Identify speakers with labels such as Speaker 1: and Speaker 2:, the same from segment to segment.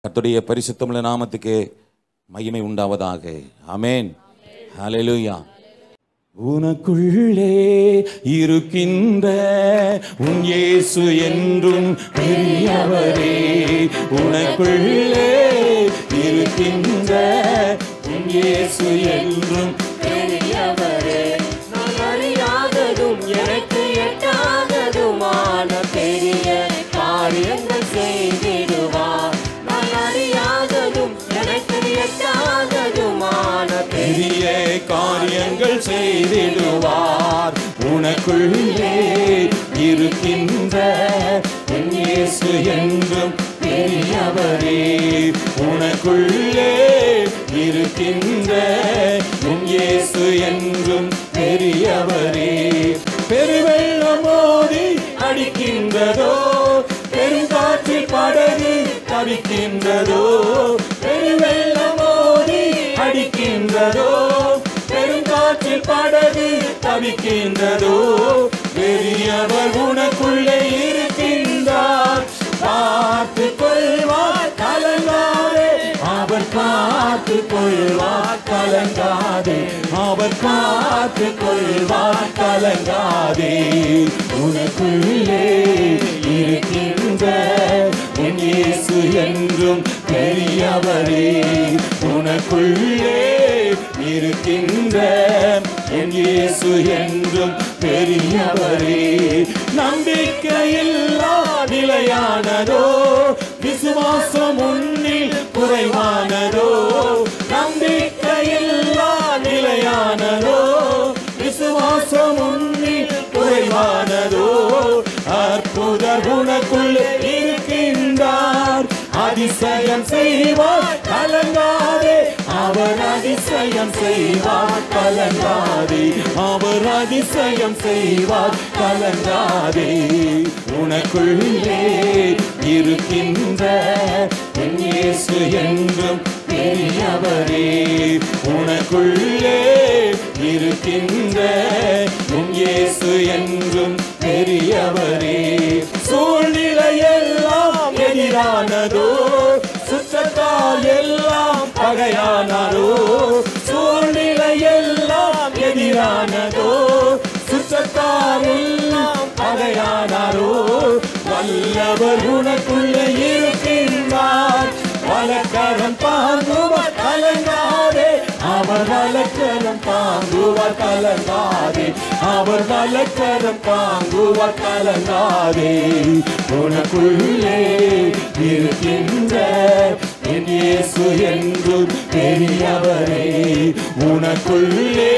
Speaker 1: கர்த்தருடைய பரிசுத்தமுள்ள நாமத்துக்கு மகிமை உண்டாவதாக ஆமென் ஹalleluya உனக்குள்ளே இருக்கின்ற உன் இயேசு என்றும் பெரியவரே உனக்குள்ளே இருக்கின்ற உன் இயேசு என்றும்
Speaker 2: பெரியவரே நான் அறியாததும் எனக்கு எட்டாததுமான பெரிய காரியங்கள் செய்திடுவார் நான் அறியாததும் எனக்கு எட்டாததுமான
Speaker 1: பெரிய காரியங்கள் செய்திடுவார் உனக்குள்ளே இருக்கின்ற உன் இயேசு என்றும் பெரியவரே உனக்குள்ளே இருக்கின்ற உன் இயேசு என்றும் பெரியவரே பெருவெள்ளம் மோதி அடிக்கின்றதோ பெருங்காற்றில் படகு தவிக்கின்றதோ பெருவெள்ளம் மோதி அடிக்கின்றதோ பெருங்காற்றில் படகு தவிக்கின்றதோ பெரியவர் உனக்குள்ளே இருக்கின்றார் பார்த்து கொள்வார் கலங்காதே அவர் பார்த்து கொள்வார் கலங்காதே அவர் பார்த்து கொள்வார் கலங்காதே உனக்குள்ளே இருக்கின்ற உன் இயேசு என்றும் பெரியவரே உனக்குள்ளே இருக்கின்ற என் இயேசு என்றும் பெரியவரே நம்பிக்கையில்லா நிலையானதோ விசுவாசம் உன்னில் குறைவானதோ நம்பிக்கையில்லா நிலையானதோ விசுவாசம் உன்னில் குறைவானதோ அற்புதர் உனக்குள்ளே இருக்கின்றார் அதிசயம் செய்வார் கலங்காதே அவர் அதிசயம் செய்வார் கலங்காதே அவர் அதிசயம் செய்வார் கலங்காதே உனக்குள்ளே இருக்கின்ற என் இயேசு என்றும் பெரியவரே உனக்குள்ளே இருக்கின்ற உன் இயேசு என்றும் பெரியவரே சூழ்நிலையெல்லாம் எதிரானதோ சுற்றத்தால் எல்லாம் பகையானதோ சூழ்நிலையெல்லாம் எதிரானதோ சுற்றத்தால் எல்லாம் பகையானாரோ வல்லவர் உனக்குள்ளே இருக்கின்றார் வலக்கரம் தாங்குவார் கலங்காதே அவர் வலக்கரம் தாங்குவார் கலங்காதே அவர் வலக்கரம் தாங்குவார் கலங்காதே உனக்குள்ளே இருக்கின்ற என் இயேசு என்றும் பெரியவரே உனக்குள்ளே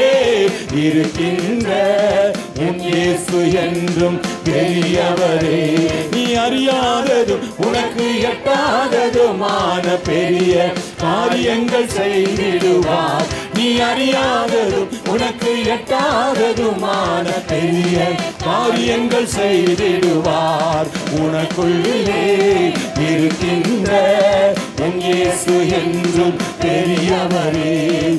Speaker 1: இருக்கின்ற உன் இயேசு என்றும் பெரியவரே நீ அறியாததும் உனக்கு எட்டாததுமான பெரிய காரியங்கள் செய்திடுவார் நீ அறியாததும் உனக்கு எட்டாததுமான பெரிய காரியங்கள் செய்திடுவார் உனக்குள்ளே இருக்கின்ற உன் இயேசு என்றும் பெரியவரே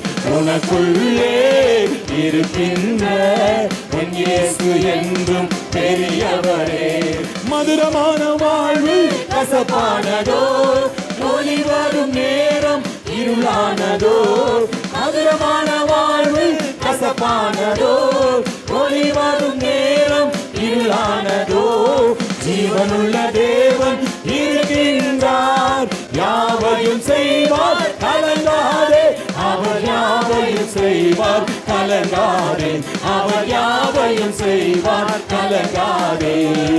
Speaker 1: உனக்குள்ளே இருக்கின்ற உன் இயேசு என்றும் பெரியவரே மதுரமான வாழ்வு கசப்பானதோ ஒளி வரும் நேரம் இருளானதோ மதுரமான வாழ்வு கசப்பானதோ ஒளி வரும் நேரம் இருளானதோ ஜீவனுள்ள தேவன் இருக்கின்றார் யாவையும் செய்வார் கலங்காதே அவர் யாவையும் செய்வார் கலங்காதே அவர் யாவையும் செய்வார் கலங்காதே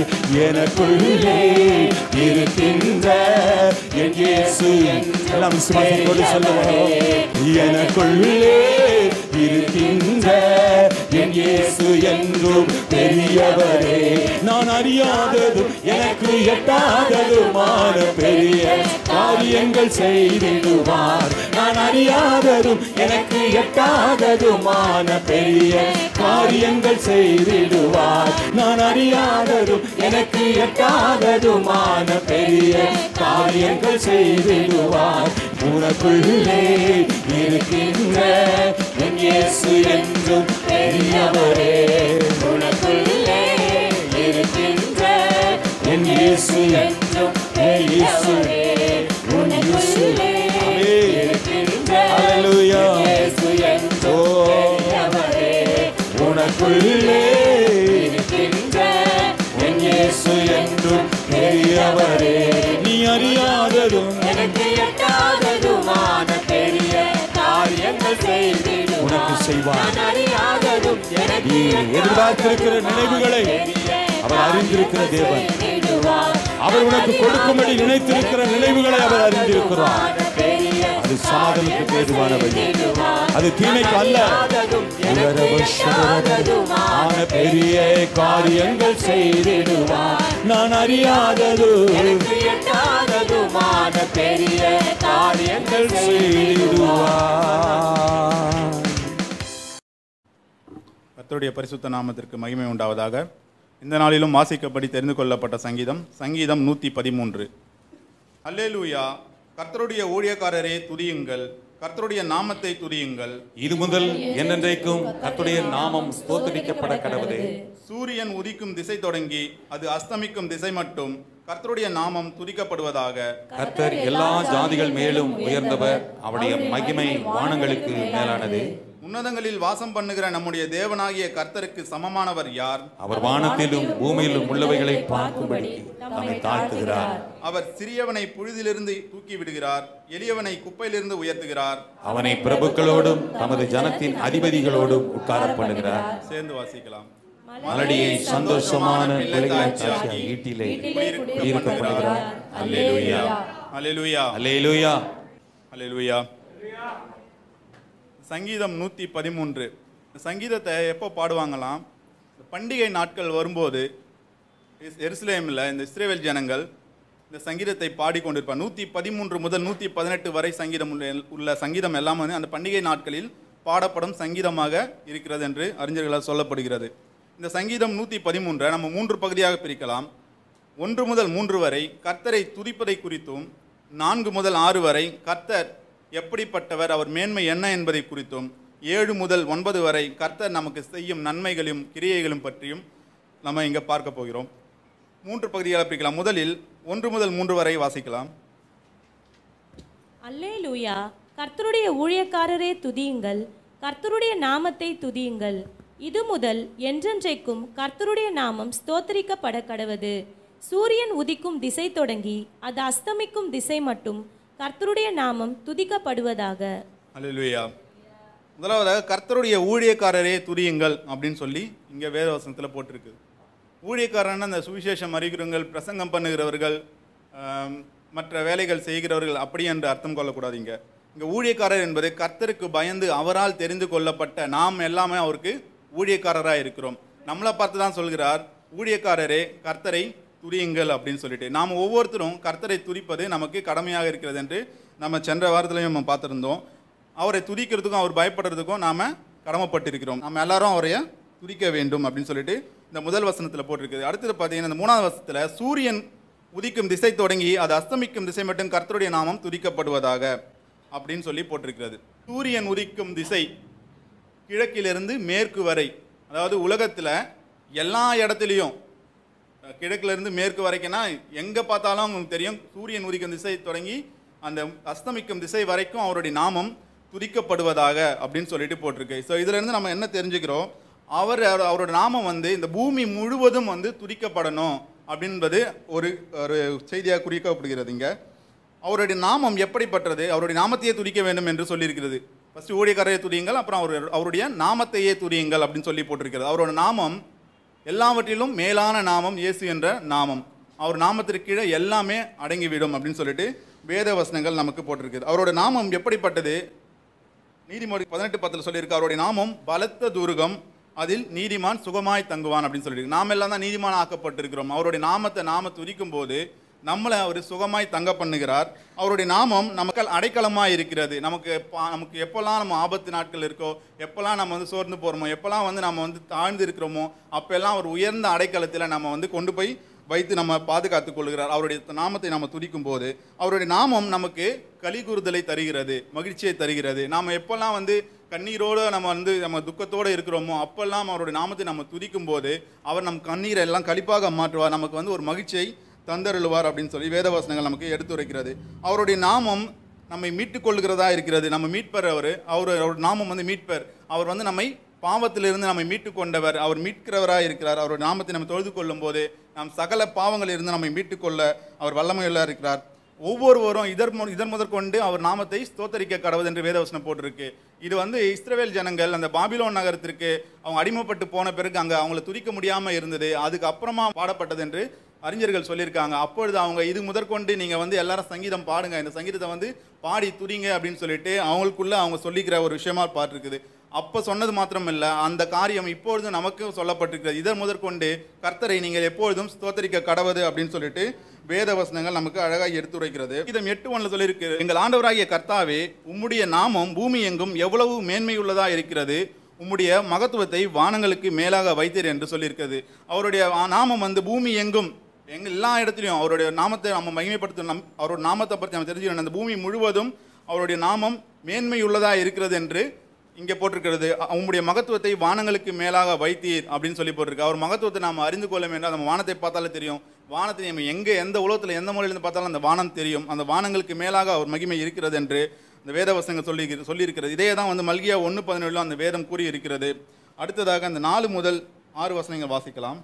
Speaker 1: எனக்குள்ளே இருக்கின்ற என் இயேசு எல்லாம் விசுவாசத்தோடு சொல்லுவோம் எனக்குள்ளே இருக்கின்ற என் இயேசு என்றும் பெரியவரே நான் அறியாததும் எனக்கு எட்டாததுமான பெரிய காரியங்கள் செய்திடுவார் நான் அறியாததும் எனக்கு எட்டாததுமான பெரிய காரியங்கள் செய்திடுவார் நான் அறியாததும் எனக்கு எட்டாததுமான பெரிய காரியங்கள் செய்திடுவார் உனக்குள்ளே இருக்கின்ற என் இயேசு என்றும் பெரியவரே உனக்குள்ளே இருக்கின்ற என் இயேசு என்றும் இயேசு உன் இயேசு உள்ளே
Speaker 2: இருக்கின்ற
Speaker 1: என் இயேசு என்றும் பெரியவரே நீ அறியாததும்
Speaker 2: எனக்கு எட்டாததுமான பெரிய காரியங்கள் செய்திடுவார்
Speaker 1: உனக்கு செய்வார்.
Speaker 2: நான் அறியாததும் எனக்கு
Speaker 1: நீ எதிர்பார்த்திருக்கிற நினைவுகளை அவர் அறிந்திருக்கிற தேவன்
Speaker 2: செய்திடுவார்.
Speaker 1: அவர் உனக்கு கொடுக்கும்படி நினைத்திருக்கிற நினைவுகளை அவர் அறிந்திருக்கிறார்
Speaker 2: பெரிய
Speaker 1: அது சாதனுக்கு ஏதுவான வழி அது தீமைக்கு அல்ல ஆன பெரிய காரியங்கள் செய்திடுவார் நான் அறியாதது
Speaker 2: எனக்கு எட்டாததுமான பெரிய காரியங்கள்
Speaker 1: செய்திடுவார்
Speaker 3: கர்த்தருடைய பரிசுத்த நாமத்திற்கு மகிமை உண்டாவதாக இந்த நாளிலும் வாசிக்கப்படி தெரிந்து கொள்ளப்பட்ட சங்கீதம் சங்கீதம் நூற்றி பதிமூன்று அல்லேலூயா கர்த்தருடைய ஊழியக்காரரே துதியுங்கள் கர்த்தருடைய நாமத்தை துதியுங்கள்
Speaker 1: இது முதல் என்னென்றைக்கும் கர்த்தருடைய நாமம் ஸ்தோத்தரிக்கப்பட கடவுளே
Speaker 3: சூரியன் உதிக்கும் திசை தொடங்கி அது அஸ்தமிக்கும் திசை மட்டும் கர்த்தருடைய நாமம் துதிக்கப்படுவதாக
Speaker 1: கர்த்தர் எல்லா ஜாதிகள் மேலும் உயர்ந்தவர் அவருடைய மகிமை வானங்களுக்கு மேலானது
Speaker 3: உன்னதங்களில் வாசம் பண்ணுகிற நம்முடைய தேவனாகிய கர்த்தருக்கு சமமானவர் யார்
Speaker 1: அவர் வானத்திலும் பூமியிலும் உள்ளவைகளை பார்க்கும்படி நம்மை தாழ்த்துகிறார்
Speaker 3: அவர் சிறியவனை புழுதிலிருந்து தூக்கி விடுகிறார் எளியவனை குப்பையிலிருந்து உயர்த்துகிறார்
Speaker 1: அவனை பிரபுக்களோடும் தமது ஜனத்தின் அதிபதிகளோடும் உட்கார பண்ணுகிறார்
Speaker 3: சேர்ந்து வாசிக்கலாம்
Speaker 1: மலடியை சந்தோஷமான பிள்ளைகளாட்சியாக வீட்டிலே குடியிருக்க பண்ணுகிறார் அல்லேலூயா
Speaker 3: அல்லேலூயா
Speaker 1: அல்லேலூயா
Speaker 3: அல்லேலூயா சங்கீதம் நூற்றி பதிமூன்று சங்கீதத்தை எப்போ பாடுவாங்களாம் இந்த பண்டிகை நாட்கள் வரும்போது எஸ்- எருசலேமில் இந்த இஸ்ரேல் ஜனங்கள் இந்த சங்கீதத்தை பாடிக்கொண்டிருப்பார் நூற்றி பதிமூன்று முதல் நூற்றி பதினெட்டு வரை சங்கீதம் உள்ள- உள்ள சங்கீதம் எல்லாம் வந்து அந்த பண்டிகை நாட்களில் பாடப்படும் சங்கீதமாக இருக்கிறது என்று அறிஞர்களால் சொல்லப்படுகிறது இந்த சங்கீதம் நூற்றி பதிமூன்றை நம்ம மூன்று பகுதியாக பிரிக்கலாம் ஒன்று முதல் மூன்று வரை கர்த்தரை துதிப்பதை குறித்தும் நான்கு முதல் ஆறு வரை கர்த்தர் எப்படிப்பட்டவர் அவர் மேன்மை என்ன என்பதை குறித்தும் ஏழு முதல் ஒன்பது வரை கர்த்தர் நமக்கு செய்யும் நன்மைகளையும் கிரியைகளும் பற்றியும் நம்ம இங்கே பார்க்க போகிறோம் மூன்று பகுதியாக பிரிக்கலாம் முதலில் ஒன்று முதல் மூன்று வரை வாசிக்கலாம்
Speaker 4: அல்லேலூயா கர்த்தருடைய ஊழியக்காரரே துதியுங்கள் கர்த்தருடைய நாமத்தை துதியுங்கள் இது முதல் என்றென்றைக்கும் கர்த்தருடைய நாமம் ஸ்தோத்தரிக்கப்பட கடவது சூரியன் உதிக்கும் திசை தொடங்கி அது அஸ்தமிக்கும் திசை மட்டும் கர்த்தருடைய நாமம் துதிக்கப்படுவதாக
Speaker 3: அல்லேலூயா முதலாவதாக கர்த்தருடைய ஊழியக்காரரே துதியுங்கள் அப்படின்னு சொல்லி இங்கே வேதவசனத்தில் போட்டிருக்கு ஊழியக்காரன்னா அந்த சுவிசேஷம் அறிகிறவர்கள் பிரசங்கம் பண்ணுகிறவர்கள் ஆம், மற்ற வேலைகள் செய்கிறவர்கள் அப்படி என்று அர்த்தம் கொள்ளக்கூடாது இங்கே இங்கே ஊழியக்காரர் என்பது கர்த்தருக்கு பயந்து அவரால் தெரிந்து கொள்ளப்பட்ட நாம் எல்லாமே அவருக்கு ஊழியக்காரராக இருக்கிறோம் நம்மளை பார்த்து தான் சொல்கிறார் ஊழியக்காரரே கர்த்தரை துதியுங்கள் அப்படின்னு சொல்லிட்டு நாம் ஒவ்வொருத்தரும் கர்த்தரை துதிப்பது நமக்கு கடமையாக இருக்கிறது என்று நம்ம சென்ற வாரத்திலையும் நம்ம பார்த்துருந்தோம் அவரை துதிக்கிறதுக்கும் அவர் பயப்படுறதுக்கும் நாம் கடமைப்பட்டிருக்கிறோம் நம்ம எல்லாரும் அவரைய துதிக்க வேண்டும் அப்படின்னு சொல்லிட்டு இந்த முதல் வசனத்தில் போட்டிருக்குது அடுத்தது பார்த்தீங்கன்னா இந்த மூணாவது வசனத்தில் சூரியன் உதிக்கும் திசை தொடங்கி அது அஸ்தமிக்கும் திசை மட்டும் கர்த்தருடைய நாமம் துதிக்கப்படுவதாக அப்படின்னு சொல்லி போட்டிருக்கிறது சூரியன் உதிக்கும் திசை கிழக்கிலிருந்து மேற்கு வரை அதாவது உலகத்தில் எல்லா இடத்துலையும் அஹ், கிழக்கிலிருந்து மேற்கு வரைக்கும்னா எங்கே பார்த்தாலும் உங்களுக்கு தெரியும் சூரியன் உதிக்கும் திசை தொடங்கி அந்த அஸ்தமிக்கும் திசை வரைக்கும் அவருடைய நாமம் துதிக்கப்படுவதாக அப்படின்னு சொல்லிட்டு போட்டிருக்கு ஸோ இதிலிருந்து நம்ம என்ன தெரிஞ்சுக்கிறோம் அவர் அவர்- அவரோட நாமம் வந்து இந்த பூமி முழுவதும் வந்து துதிக்கப்படணும் அப்படின்பது ஒரு ஒரு செய்தியாக குறிக்கப்படுகிறது இங்கே அவருடைய நாமம் எப்படிப்பட்டது அவருடைய நாமத்தையே துதிக்க வேண்டும் என்று சொல்லியிருக்கிறது ஃபர்ஸ்ட் ஊழியக்காரரை துதியுங்கள் அப்புறம் அவர் அவருடைய நாமத்தையே துதியுங்கள் அப்படின்னு சொல்லி போட்டிருக்கிறது அவரோட நாமம் எல்லாவற்றிலும் மேலான நாமம் இயேசு என்ற நாமம் அவர் நாமத்திற்கு கீழே எல்லாமே அடங்கிவிடும் அப்படின்னு சொல்லிட்டு வேத வசனங்கள் நமக்கு போட்டிருக்குது அவரோட நாமம் எப்படிப்பட்டது நீதிமொழி பதினெட்டு பத்தில் சொல்லியிருக்கு அவருடைய நாமம் பலத்த துருகம் அதில் நீதிமான் சுகமாய் தங்குவான் அப்படின்னு சொல்லியிருக்கு நாம் எல்லாம் தான் நீதிமான் ஆக்கப்பட்டிருக்கிறோம் அவருடைய நாமத்தை நாம துதிக்கும் போது நம்மளை அவர் சுகமாய் தங்க பண்ணுகிறார் அவருடைய நாமம் நமக்கு அடைக்கலமாக இருக்கிறது நமக்கு எப்ப- நமக்கு எப்போல்லாம் நம்ம ஆபத்து நாட்கள் இருக்கோ எப்போல்லாம் நம்ம வந்து சோர்ந்து போகிறோமோ எப்போல்லாம் வந்து நம்ம வந்து தாழ்ந்து இருக்கிறோமோ அப்போல்லாம் ஒரு உயர்ந்த அடைக்கலத்தில் நம்ம வந்து கொண்டு போய் வைத்து நம்ம பாதுகாத்துக் கொள்கிறார் அவருடைய நாமத்தை நம்ம துதிக்கும் போது அவருடைய நாமம் நமக்கு கலிகூறுதலை தருகிறது மகிழ்ச்சியை தருகிறது நாம் எப்போல்லாம் வந்து கண்ணீரோடு நம்ம வந்து நம்ம துக்கத்தோடு இருக்கிறோமோ அப்பெல்லாம் அவருடைய நாமத்தை நம்ம துதிக்கும் போது அவர் நம் கண்ணீரை எல்லாம் கழிப்பாக மாற்றுவார் நமக்கு வந்து ஒரு மகிழ்ச்சியை தந்தருளுவார் அப்படின்னு சொல்லி வேதவசனங்கள் நமக்கு எடுத்துரைக்கிறது அவருடைய நாமம் நம்மை மீட்டுக் கொள்கிறதா இருக்கிறது நம்ம மீட்பர் அவர் அவர் அவருடைய நாமம் வந்து மீட்பர் அவர் வந்து நம்மை பாவத்திலிருந்து நம்மை மீட்டு கொண்டவர் அவர் மீட்கிறவராக இருக்கிறார் அவர் நாமத்தை நம்ம தொழுது கொள்ளும் போது நாம் சகல பாவங்களிலிருந்து நம்மை மீட்டுக்கொள்ள அவர் வல்லமையுள்ளா இருக்கிறார் ஒவ்வொருவரும் இதர் மு- இதர் முதற்கொண்டு அவர் நாமத்தை ஸ்தோத்தரிக்க கடவுள் என்று வேதவசனம் போட்டிருக்கு இது வந்து இஸ்ரவேல் ஜனங்கள் அந்த பாபிலோன் நகரத்திற்கு அவங்க அடிமைப்பட்டு போன பிறகு அங்கே அவங்கள துதிக்க முடியாமல் இருந்தது அதுக்கு அப்புறமா பாடப்பட்டது என்று அறிஞர்கள் சொல்லியிருக்காங்க அப்பொழுது அவங்க இது முதற்கொண்டு நீங்கள் வந்து எல்லாரும் சங்கீதம் பாடுங்க இந்த சங்கீதத்தை வந்து பாடி துதிங்க அப்படின்னு சொல்லிட்டு அவங்களுக்குள்ள அவங்க சொல்லிக்கிற ஒரு விஷயமா பார்த்துருக்குது அப்போ சொன்னது மாத்திரம் இல்லை அந்த காரியம் இப்பொழுது நமக்கும் சொல்லப்பட்டிருக்கிறது இதர் முதற்கொண்டு கர்த்தரை நீங்கள் எப்பொழுதும் ஸ்தோத்தரிக்க கடவுது அப்படின்னு சொல்லிட்டு வேத வசனங்கள் நமக்கு அழகாக எடுத்துரைக்கிறது இதம் எட்டு ஒன்றில் சொல்லியிருக்கு எங்கள் ஆண்டவராகிய கர்த்தாவே உம்முடைய நாமம் பூமி எங்கும் எவ்வளவு மேன்மையுள்ளதா இருக்கிறது உம்முடைய மகத்துவத்தை வானங்களுக்கு மேலாக வைத்தீர் என்று சொல்லியிருக்கிறது அவருடைய ஆ- நாமம் வந்து பூமி எங்கும் எங்க எல்லா இடத்துலையும் அவருடைய நாமத்தை நம்ம மகிமைப்படுத்த நம் அவரோட நாமத்தை பற்றி நம்ம தெரிஞ்சுக்கணும் அந்த பூமி முழுவதும் அவருடைய நாமம் மேன்மையுள்ளதா இருக்கிறது என்று இங்கே போட்டிருக்கிறது அ- உம்முடைய மகத்துவத்தை வானங்களுக்கு மேலாக வைத்தீர் அப்படின்னு சொல்லி போட்டிருக்கு அவர் மகத்துவத்தை நாம் அறிந்து கொள்ள வேண்டும் நம்ம வானத்தை பார்த்தாலே தெரியும் வானத்தை நம்ம எங்கே எந்த உலகத்தில் எந்த மூலையிலிருந்து பார்த்தாலும் அந்த வானம் தெரியும் அந்த வானங்களுக்கு மேலாக அவர் மகிமை இருக்கிறது என்று இந்த வேதவசங்கள் சொல்லி சொல்லியிருக்கிறது இதே தான் வந்து மல்கியா ஒன்று பதினேழுல அந்த வேதம் கூறி இருக்கிறது அடுத்ததாக அந்த நாலு முதல் ஆறு வசனங்கள் வாசிக்கலாம்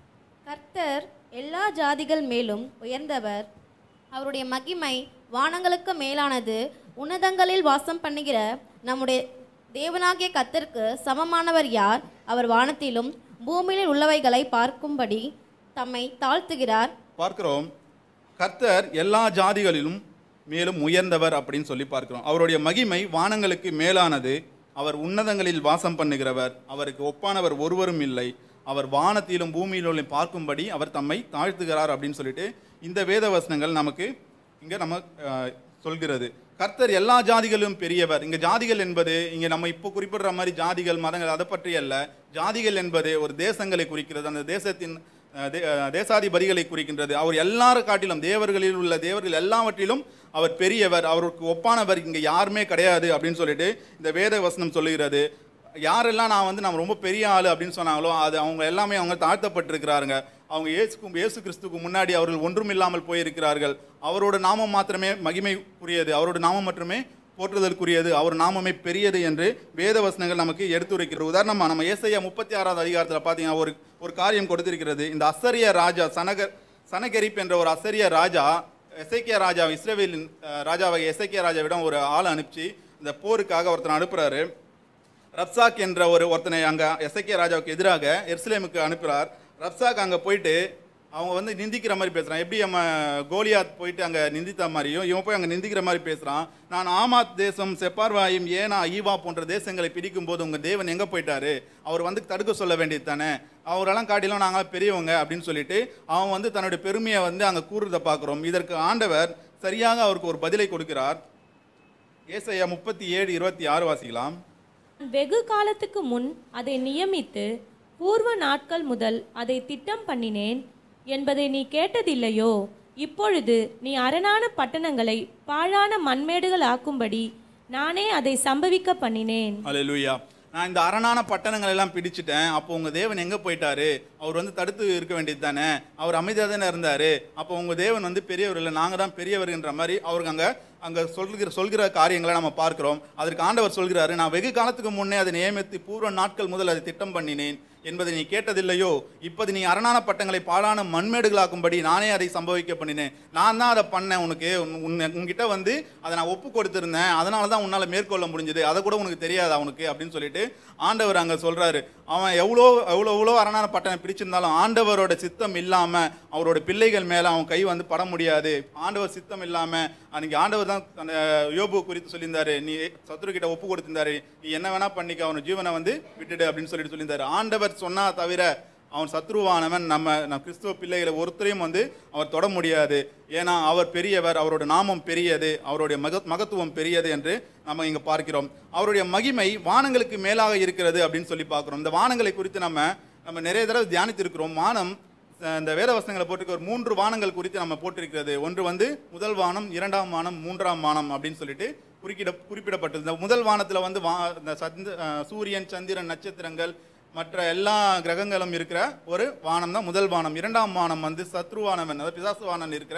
Speaker 5: கர்த்தர் எல்லா ஜாதிகள் மேலும் உயர்ந்தவர் அவருடைய மகிமை வானங்களுக்கு மேலானது உன்னதங்களில் வாசம் பண்ணுகிற நம்முடைய தேவனாகிய கர்த்தருக்கு சமமானவர் யார் அவர் வானத்திலும் பூமியிலும் உள்ளவைகளை பார்க்கும்படி தம்மை தாழ்த்துகிறார்
Speaker 3: பார்க்கிறோம் கர்த்தர் எல்லா ஜாதிகளிலும் மேலும் உயர்ந்தவர் அப்படின்னு சொல்லி பார்க்கிறோம் அவருடைய மகிமை வானங்களுக்கு மேலானது அவர் உன்னதங்களில் வாசம் பண்ணுகிறவர் அவருக்கு ஒப்பானவர் ஒருவரும் இல்லை அவர் வானத்திலும் பூமியிலும் பார்க்கும்படி அவர் தம்மை தாழ்த்துகிறார் அப்படின்னு சொல்லிட்டு இந்த வேத வசனங்கள் நமக்கு இங்க நம்ம அஹ், சொல்கிறது கர்த்தர் எல்லா ஜாதிகளும் பெரியவர் இங்க ஜாதிகள் என்பது இங்க நம்ம இப்போ குறிப்பிடுற மாதிரி ஜாதிகள் மதங்கள் அதை பற்றி அல்ல ஜாதிகள் என்பது ஒரு தேசங்களை குறிக்கிறது அந்த தேசத்தின் அஹ், தே- அஹ், தேசாதிபதிகளை குறிக்கின்றது அவர் எல்லாரும் காட்டிலும் தேவர்களில் உள்ள தேவர்கள் எல்லாவற்றிலும் அவர் பெரியவர் அவருக்கு ஒப்பானவர் இங்க யாருமே கிடையாது அப்படின்னு சொல்லிட்டு இந்த வேத வசனம் சொல்லுகிறது யாரெல்லாம் நான் வந்து நான் ரொம்ப பெரிய ஆளு அப்படின்னு சொன்னாங்களோ அது அவங்க எல்லாமே அவங்க தாழ்த்தப்பட்டிருக்கிறாருங்க அவங்க இயேசுக்கும் இயேசு கிறிஸ்துக்கு முன்னாடி அவர்கள் ஒன்றும் இல்லாமல் போயிருக்கிறார்கள் அவரோட நாமம் மாத்திரமே மகிமைக்குரியது அவரோட நாமம் மட்டுமே போற்றுதலுக்குரியது அவர் நாமமே பெரியது என்று வேத வசனங்கள் நமக்கு எடுத்துரைக்கிறது உதாரணமா நம்ம ஏசையா முப்பத்தி ஆறாவது அதிகாரத்தில் பார்த்தீங்கன்னா ஒரு ஒரு காரியம் கொடுத்திருக்கிறது இந்த அசரிய ராஜா சனகர் சனகரிப் என்ற ஒரு அசரிய ராஜா எசைக்கியா ராஜா இஸ்ரேவேலின் அஹ், ராஜாவை எசைக்கியா ராஜாவிடம் ஒரு ஆளை அனுப்பிச்சு இந்த போருக்காக ஒருத்தனை அனுப்புறாரு ரப்சாக் என்ற ஒரு ஒருத்தனை அங்கே எசக்கிய ராஜாவுக்கு எதிராக எருசலேமுக்கு அனுப்புகிறார் ரப்சாக் அங்கே போயிட்டு அவங்க வந்து நிந்திக்கிற மாதிரி பேசுகிறான் எப்படி நம்ம கோலியாத் போயிட்டு அங்கே நிந்தித்த மாதிரியும் இவன் போய் அங்கே நிந்திக்கிற மாதிரி பேசுகிறான் நான் ஆமாத் தேசம் செப்பார்வாயும் ஏனா ஈவா போன்ற தேசங்களை பிடிக்கும் போது உங்கள் தேவன் எங்கே போயிட்டாரு அவர் வந்து தடுக்க சொல்ல வேண்டியது தானே அவரெல்லாம் காட்டிலும் நாங்கள் பெரியவங்க அப்படின்னு சொல்லிட்டு அவன் வந்து தன்னுடைய பெருமையை வந்து அங்கே கூறுறதை பார்க்குறோம் இதற்கு ஆண்டவர் சரியாக அவருக்கு ஒரு பதிலை கொடுக்கிறார் ஏசையா முப்பத்தி ஏழு இருபத்தி ஆறு வாசிக்கலாம்
Speaker 4: வெகு காலத்துக்கு முன் அதை நியமித்து பூர்வ நாட்கள் முதல் அதை திட்டம் பண்ணினேன் என்பதை நீ கேட்டதில்லையோ இப்பொழுது நீ அரணான பட்டணங்களை பாழான மண்மேடுகள் ஆக்கும்படி நானே அதை சம்பவிக்க பண்ணினேன்
Speaker 3: அல்லேலூயா நான் இந்த அரணான பட்டணங்கள் எல்லாம் பிடிச்சிட்டேன் அப்போ உங்க தேவன் எங்க போயிட்டாரு அவர் வந்து தடுத்து இருக்க வேண்டியது தானே அவர் அமைதியாக தானே இருந்தாரு அப்போ உங்க தேவன் வந்து பெரியவர் இல்லை நாங்க தான் பெரியவர்ன்ற மாதிரி அவருக்கு அங்க அங்க சொல்கிற சொல்கிற காரியங்களை நம்ம பார்க்கிறோம் அதற்கு ஆண்டவர் சொல்கிறாரு நான் வெகு காலத்துக்கு முன்னே அதை நியமித்து பூர்வ நாட்கள் முதல் அதை திட்டம் பண்ணினேன் என்பதை நீ கேட்டதில்லையோ இப்போது நீ அரணான பட்டங்களை பாழான மண்மேடுகளாக்கும்படி நானே அதை சம்பவிக்க பண்ணினேன் நான் தான் அதை பண்ணேன் உனக்கு உன்- உன்னை- உன்கிட்ட வந்து அதை நான் ஒப்பு கொடுத்திருந்தேன் அதனால தான் உன்னால் மேற்கொள்ள முடிஞ்சது அதை கூட உனக்கு தெரியாது அவனுக்கு அப்படின்னு சொல்லிட்டு ஆண்டவர் அங்கே சொல்றாரு அவன் எவ்வளோ எவ்வளோ எவ்வளோ அரணான பட்டனை பிடிச்சிருந்தாலும் ஆண்டவரோட சித்தம் இல்லாமல் அவரோட பிள்ளைகள் மேலே அவன் கை வந்து பட முடியாது ஆண்டவர் சித்தம் இல்லாமல் அன்னைக்கு ஆண்டவர் தான் அந்த யோபு குறித்து சொல்லியிருந்தாரு நீ சத்துரு கிட்ட ஒப்பு கொடுத்திருந்தாரு நீ என்ன வேணா பண்ணிக்க அவன் ஜீவனை வந்து விட்டுடு அப்படின்னு சொல்லிட்டு சொல்லியிருந்தாரு ஆண்டவர் சொன்னா தவிர அவன் சத்ருவானவன் நம்ம நம்ம கிறிஸ்துவ பிள்ளைகளை ஒருத்தரையும் வந்து அவர் தொட முடியாது ஏன்னா அவர் பெரியவர் அவரோட நாமம் பெரியது அவருடைய மக மகத்துவம் பெரியது என்று நம்ம இங்க பார்க்கிறோம் அவருடைய மகிமை வானங்களுக்கு மேலாக இருக்கிறது அப்படின்னு சொல்லி பார்க்கிறோம் இந்த வானங்களை குறித்து நம்ம நம்ம நிறைய தடவை தியானித்திருக்கிறோம் வானம் அஹ், இந்த வேத வசனங்களை போட்டிருக்க ஒரு மூன்று வானங்கள் குறித்து நம்ம போட்டிருக்கிறது ஒன்று வந்து முதல் வானம் இரண்டாம் வானம் மூன்றாம் வானம் அப்படின்னு சொல்லிட்டு குறிப்பிட குறிப்பிடப்பட்டது இந்த முதல் வானத்தில் வந்து வா இந்த சந்த அஹ், சூரியன் சந்திரன் நட்சத்திரங்கள் மற்ற எல்லா கிரகங்களும் இருக்கிற ஒரு வானம் தான் முதல் வானம் இரண்டாம் வானம் வந்து சத்ருவானவன் அதாவது பிசாசு வானன் இருக்கிற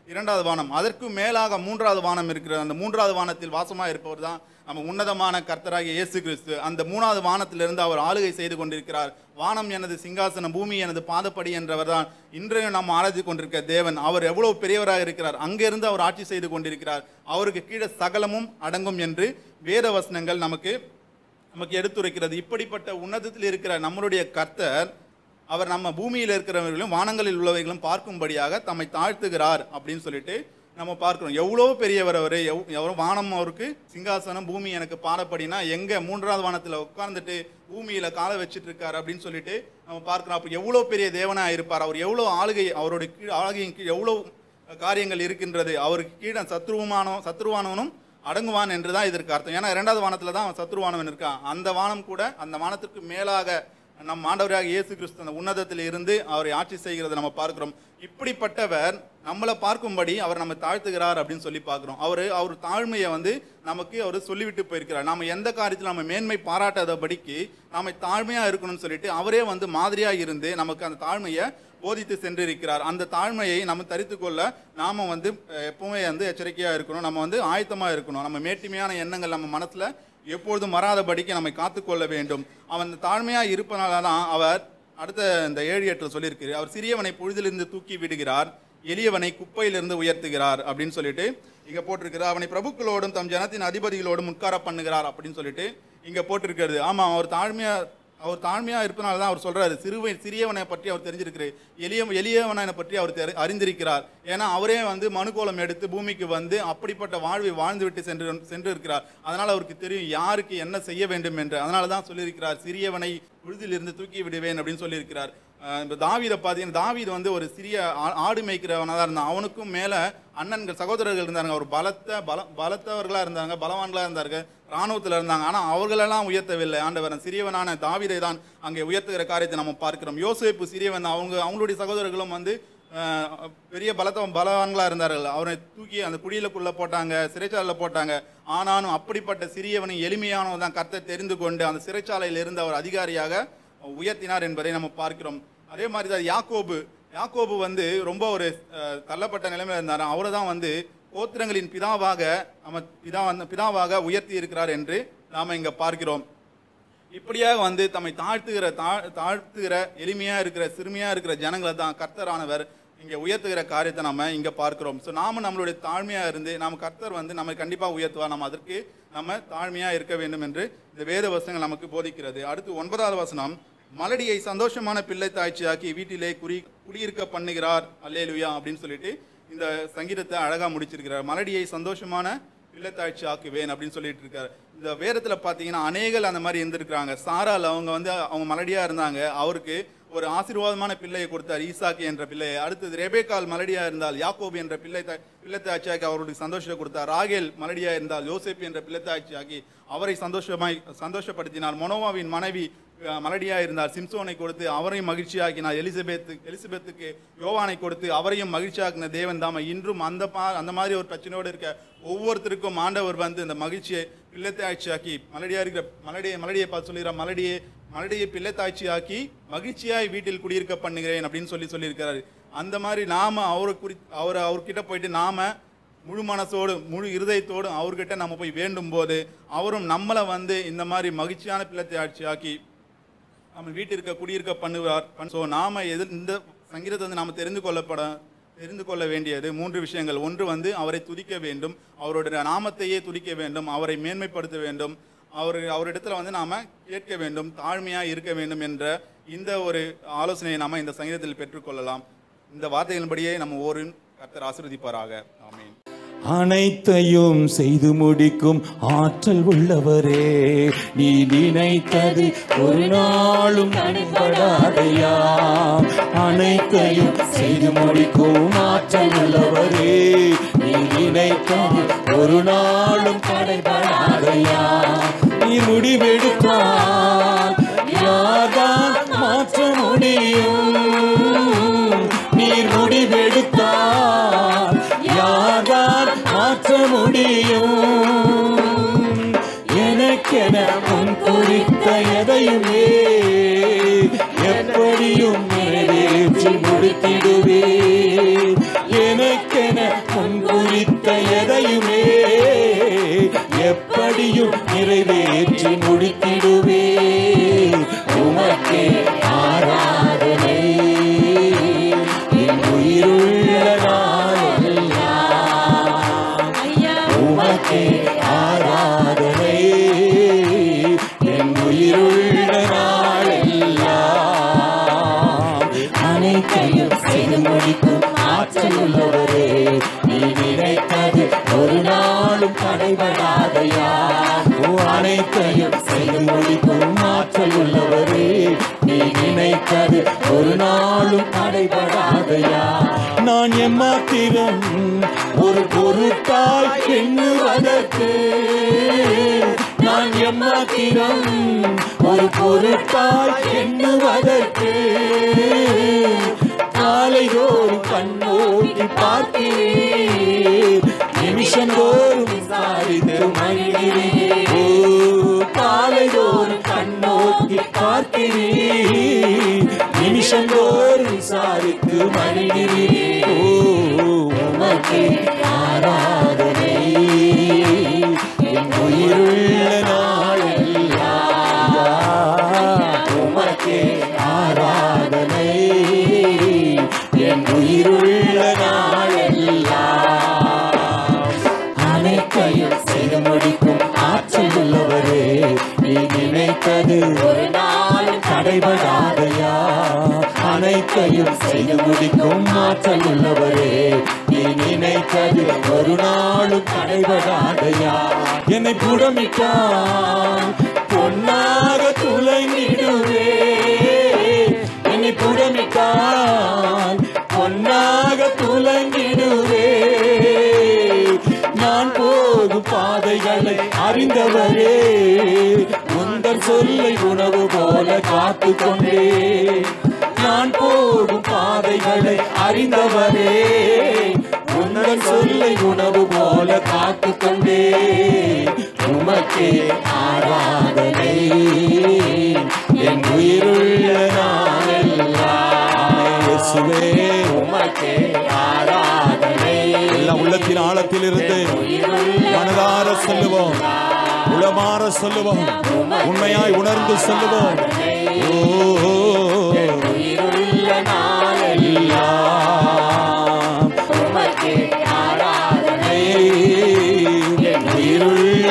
Speaker 3: இரண்டாவது வானம் அதற்கு மேலாக மூன்றாவது வானம் இருக்கிறது அந்த மூன்றாவது வானத்தில் வாசமாக இருப்பவர் தான் நம்ம உன்னதமான கர்த்தராகிய இயேசு கிறிஸ்து அந்த மூணாவது வானத்திலிருந்து அவர் ஆளுகை செய்து கொண்டிருக்கிறார் வானம் எனது சிங்காசனம் பூமி எனது பாதப்படி என்றவர் தான் இன்றையும் நாம் ஆராய்ச்சி கொண்டிருக்க தேவன் அவர் எவ்வளவு பெரியவராக இருக்கிறார் அங்கிருந்து அவர் ஆட்சி செய்து கொண்டிருக்கிறார் அவருக்கு கீழே சகலமும் அடங்கும் என்று வேத வசனங்கள் நமக்கு நமக்கு எடுத்துரைக்கிறது இப்படிப்பட்ட உன்னதத்தில் இருக்கிற நம்மளுடைய கர்த்தர் அவர் நம்ம பூமியில் இருக்கிறவர்களும் வானங்களில் உள்ளவைகளும் பார்க்கும்படியாக தம்மை தாழ்த்துகிறார் அப்படின்னு சொல்லிட்டு நம்ம பார்க்கிறோம் எவ்வளோ பெரியவர் அவர் எவ் எவ்வளோ வானம் அவருக்கு சிங்காசனம் பூமி எனக்கு பாடப்படினா எங்கே மூன்றாவது வானத்தில் உட்கார்ந்துட்டு பூமியில் காலை வச்சிட்டு இருக்கார் அப்படின்னு சொல்லிட்டு நம்ம பார்க்கிறோம் அப்போ எவ்வளோ பெரிய தேவனாக இருப்பார் அவர் எவ்வளோ ஆளுகை அவருடைய கீழ் ஆளுகையின் கீழ் எவ்வளோ காரியங்கள் இருக்கின்றது அவருக்கு கீழே சத்ருவானவன் சத்ருவானவனும் அடங்குவான் என்று தான் இதற்கு அர்த்தம் ஏன்னா இரண்டாவது வானத்தில் தான் அவன் சத்ருவானவன் இருக்கான் அந்த வானம் கூட அந்த வானத்திற்கு மேலாக நம் ஆண்டவராக இயேசு கிறிஸ்து அந்த உன்னதத்தில் இருந்து அவரை ஆட்சி செய்கிறதை நம்ம பார்க்கிறோம் இப்படிப்பட்டவர் நம்மளை பார்க்கும்படி அவர் நம்ம தாழ்த்துகிறார் அப்படின்னு சொல்லி பார்க்கிறோம் அவர் அவர் தாழ்மையை வந்து நமக்கு அவர் சொல்லிவிட்டு போயிருக்கிறார் நாம எந்த காரியத்தில் நம்ம மேன்மை பாராட்டாதபடிக்கு நாம தாழ்மையாக இருக்கணும்னு சொல்லிட்டு அவரே வந்து மாதிரியாக இருந்து நமக்கு அந்த தாழ்மையை போதித்து சென்றிருக்கிறார் அந்த தாழ்மையை நம்ம தரித்து கொள்ள நாம வந்து அஹ், எப்பவுமே வந்து எச்சரிக்கையாக இருக்கணும் நம்ம வந்து ஆயத்தமாக இருக்கணும் நம்ம மேட்டிமையான எண்ணங்கள் நம்ம மனசுல எப்பொழுதும் வராதபடிக்கு நம்மை காத்துக்கொள்ள வேண்டும் அவன் தாழ்மையாக இருப்பனால தான் அவர் அடுத்த இந்த ஏழு எட்டில் சொல்லியிருக்கு அவர் சிறியவனை பொழுதிலிருந்து தூக்கி விடுகிறார் எளியவனை குப்பையிலிருந்து உயர்த்துகிறார் அப்படின்னு சொல்லிட்டு இங்க போட்டிருக்கிறார் அவனை பிரபுக்களோடும் தம் ஜனத்தின் அதிபதிகளோடும் உட்கார பண்ணுகிறார் அப்படின்னு சொல்லிட்டு இங்க போட்டிருக்கிறது ஆமா அவர் தாழ்மையா அவர் தாழ்மையா இருப்பனால தான் அவர் சொல்றாரு சிறுவை சிறியவனை பற்றி அவர் தெரிஞ்சிருக்கிறார் எளிய எளியவனை பற்றி அவர் தெரி- அறிந்திருக்கிறார் ஏன்னா அவரே வந்து மனுக்கோலம் எடுத்து பூமிக்கு வந்து அப்படிப்பட்ட வாழ்வை வாழ்ந்துவிட்டு சென்று சென்று இருக்கிறார் அதனால் அவருக்கு தெரியும் யாருக்கு என்ன செய்ய வேண்டும் என்று அதனால தான் சொல்லியிருக்கிறார் சிறியவனை விழுதிலிருந்து தூக்கி விடுவேன் அப்படின்னு சொல்லியிருக்கிறார் அஹ் இப்ப தாவீதை பார்த்தீங்கன்னா தாவீது வந்து ஒரு சிறிய ஆ- ஆடு மேய்க்கிறவனாக தான் இருந்தான் அவனுக்கும் மேலே அண்ணன்கள் சகோதரர்கள் இருந்தாங்க ஒரு பலத்த பல பலத்தவர்களாக இருந்தாங்க பலவான்களாக இருந்தார்கள் இராணுவத்தில் இருந்தாங்க ஆனால் அவர்களெல்லாம் உயர்த்தவில்லை ஆண்டவரன் சிறியவனான தாவீதை தான் அங்கே உயர்த்துகிற காரியத்தை நம்ம பார்க்கிறோம் யோசேப்பு சிறியவன் அவங்க அவங்களுடைய சகோதரர்களும் வந்து அஹ், பெரிய பலத்த பலவான்களாக இருந்தார்கள் அவனை தூக்கி அந்த குடியிலுக்குள்ளே போட்டாங்க சிறைச்சாலையில் போட்டாங்க ஆனாலும் அப்படிப்பட்ட சிறியவனை எளிமையானவன் தான் கர்த்தர் தெரிந்து கொண்டு அந்த சிறைச்சாலையில் இருந்து அவர் அதிகாரியாக உயர்த்தினார் என்பதை நம்ம பார்க்கிறோம் அதே மாதிரி தான் யாக்கோபு யாக்கோபு வந்து ரொம்ப ஒரு அஹ், தள்ளப்பட்ட நிலைமையில் இருந்தார் அவரை தான் வந்து கோத்திரங்களின் பிதாவாக நம்ம பிதா பிதாவாக உயர்த்தி இருக்கிறார் என்று நாம் இங்கே பார்க்கிறோம் இப்படியாக வந்து தம்மை தாழ்த்துகிற தா- தாழ்த்துகிற எளிமையாக இருக்கிற சிறுமியாக இருக்கிற ஜனங்களை தான் கர்த்தரானவர் இங்கே உயர்த்துகிற காரியத்தை நம்ம இங்கே பார்க்கிறோம் ஸோ நாம நம்மளுடைய தாழ்மையாக இருந்து நாம் கர்த்தர் வந்து நம்மை கண்டிப்பாக உயர்த்துவார் நம்ம அதற்கு நம்ம தாழ்மையாக இருக்க வேண்டும் என்று இந்த வேத வசனங்கள் நமக்கு போதிக்கிறது அடுத்து ஒன்பதாவது வசனம் மலடியை சந்தோஷமான பிள்ளை தாய்ச்சியாக்கி வீட்டிலே குறி குடியிருக்க பண்ணுகிறார் அல்லேலுயா அப்படின்னு சொல்லிட்டு இந்த சங்கீதத்தை அழகாக முடிச்சிருக்கிறார் மலடியை சந்தோஷமான பிள்ளைத்தாட்சி ஆக்குவேன் அப்படின்னு சொல்லிட்டு இருக்காரு இந்த வேதத்தில் பார்த்தீங்கன்னா அநேகர் அந்த மாதிரி இருந்திருக்கிறாங்க சாரால் அவங்க வந்து அவங்க மலடியாக இருந்தாங்க அவருக்கு ஒரு ஆசீர்வாதமான பிள்ளையை கொடுத்தார் ஈசாக்கு என்ற பிள்ளையை அடுத்தது ரெபேக்கால் மலடியா இருந்தால் யாக்கோபு என்ற பிள்ளை தா- பிள்ளைத்தாட்சியாக்கி அவருக்கு சந்தோஷத்தை கொடுத்தார் ராகேல் மலடியா இருந்தால் யோசேப் என்ற பிள்ளைத்தாட்சியாக்கி அவரை சந்தோஷமாய் சந்தோஷப்படுத்தினார் மொனோவாவின் மனைவி அஹ், மலடியா இருந்தார் சிம்சோனை கொடுத்து அவரையும் மகிழ்ச்சியாக்கினார் எலிசபெத்து எலிசபெத்துக்கு யோவானை கொடுத்து அவரையும் மகிழ்ச்சியாக்கின தேவன் தாம இன்றும் அந்த பா அந்த மாதிரி ஒரு பிரச்சனையோடு இருக்க ஒவ்வொருத்தருக்கும் ஆண்டவர் வந்து இந்த மகிழ்ச்சியை பிள்ளைத்தாட்சியாக்கி மலடியா இருக்கிற மலடியை மலடியை பார்த்து சொல்லுகிறார் மலடியை மலடியை பிள்ளைத்தாட்சியாக்கி மகிழ்ச்சியாய் வீட்டில் குடியிருக்க பண்ணுகிறேன் அப்படின்னு சொல்லி சொல்லியிருக்கிறாரு அந்த மாதிரி நாம அவரை குறி அவர் அவர்கிட்ட போயிட்டு நாம முழு மனசோடு முழு இருதயத்தோடு அவர்கிட்ட நம்ம போய் வேண்டும் போது அவரும் நம்மளை வந்து இந்த மாதிரி மகிழ்ச்சியான பிள்ளைத்தாட்சியாக்கி நம்ம வீட்டிற்க குடியிருக்க பண்ணுவார் ஸோ நாம எது இந்த சங்கீதத்தை வந்து நாம் தெரிந்து கொள்ளப்பட தெரிந்து கொள்ள வேண்டியது மூன்று விஷயங்கள் ஒன்று வந்து அவரை துதிக்க வேண்டும் அவருடைய நாமத்தையே துதிக்க வேண்டும் அவரை மேன்மைப்படுத்த வேண்டும் அவர் அவரிடத்துல வந்து நாம கேட்க வேண்டும் தாழ்மையாக இருக்க வேண்டும் என்ற இந்த ஒரு ஆலோசனையை நாம இந்த சங்கீதத்தில் பெற்றுக்கொள்ளலாம் இந்த வார்த்தைகளின்படியே நம்ம ஒரு கர்த்தர் ஆசீர்வதிப்பாராக ஆமென்
Speaker 2: அனைத்தையும் செய்து முடிக்கும் ஆற்றல் உள்ளவரே நீ நினைத்தது ஒரு நாளும் நடைபடாதையா அனைத்தையும் செய்து முடிக்கும் ஆற்றல் உள்ளவரே நீ நினைத்தது ஒரு நாளும் தடைபடாதையா நீ முடிவெடுத்தால் யார்தான் மாற்ற முடியும் நீர் முடிவெடுத்தால் யார்தான் மாற்ற முடியும் எனக்கென முன் குறித்த எதையுமே எப்படியும் நிறைவேற்றி முடித்திடுவே எனக்கென குறித்த எதையுமே எப்படியும் நிறைவேற்றி முடித்திடுவே உமக்கே ஆராதனை என் உயிருள்ள நாளெல்லாம்
Speaker 4: ஐயா
Speaker 2: உமக்கே ஆராதனை என் உயிருள்ள நாளெல்லாம் அனைத்தையும் செய்து முடிக்கும் ஆற்றல் உள்ளவரே நீ நினைத்தது ஒரு நாளும் தடைபடாதையா ஓ அனைத்தையும் செய்து முடிக்கும் ஆற்றல் உள்ளவரே நீ நினைத்தது ஒரு நாளும் தடைபடாதையா நான் எம்மாத்திரம் ஒரு பொருட்டாய் எண்ணுவதற்கு நான் எம்மாத்திரம் ஒரு பொருட்டாய் எண்ணுவதற்கு காலைதோறும் கண்ணோக்கி பார்க்கிறேன் நிமிஷந்தோறும் விசாரித்து மகிழ்கிறேன் ஓ காலைதோறும் கண்ணோக்கி பார்க்கிறேன் நிமிஷந்தோறும் விசாரித்து மகிழ்கிறேன் ஓ உமக்கு ஆராதனை என் உயிருள்ள நாளெல்லாம் உமக்கு ஆராதனை என் உயிருள்ள நாளெல்லாம் அனைத்தையும் செய்து முடிக்கும் ஆற்றல் உள்ளவரே நீ நினைத்தது ஒரு நாள் தடைபடாதையா அனைத்தையும் செய்து முடிக்கும் ஆற்றல் உள்ளவரே நீ நினைத்தது ஒரு நாளும் தடைபடாதையா என்னை புடமிட்டான் பொன்னாக துளைந்திடுவே என்னை புடமிட்டான் பொன்னாக துலங்கிடுவே நான் போகும் பாதைகளை அறிந்தவரே உந்தன் சொல்லை உணவு போல காத்து கொண்டே நான் போகும் பாதைகளை அறிந்தவரே உந்தன் சொல்லை உணவு போல காத்து கொண்டே உமக்கே ஆராதனை என் உயிருள்ள நாளெல்லாம் இயேசுவே உமக்கே ஆராதனை
Speaker 1: எல்லாம் உள்ளத்தின் ஆழத்தில் இருந்து மனதார சொல்லுவோம் உளமாற சொல்லுவோம் உண்மையாய் உணர்ந்து சொல்லுவோம் ஓ
Speaker 2: உயிருள்ள நாளெல்லாம் உமக்கே ஆராதனை என் உயிருள்ள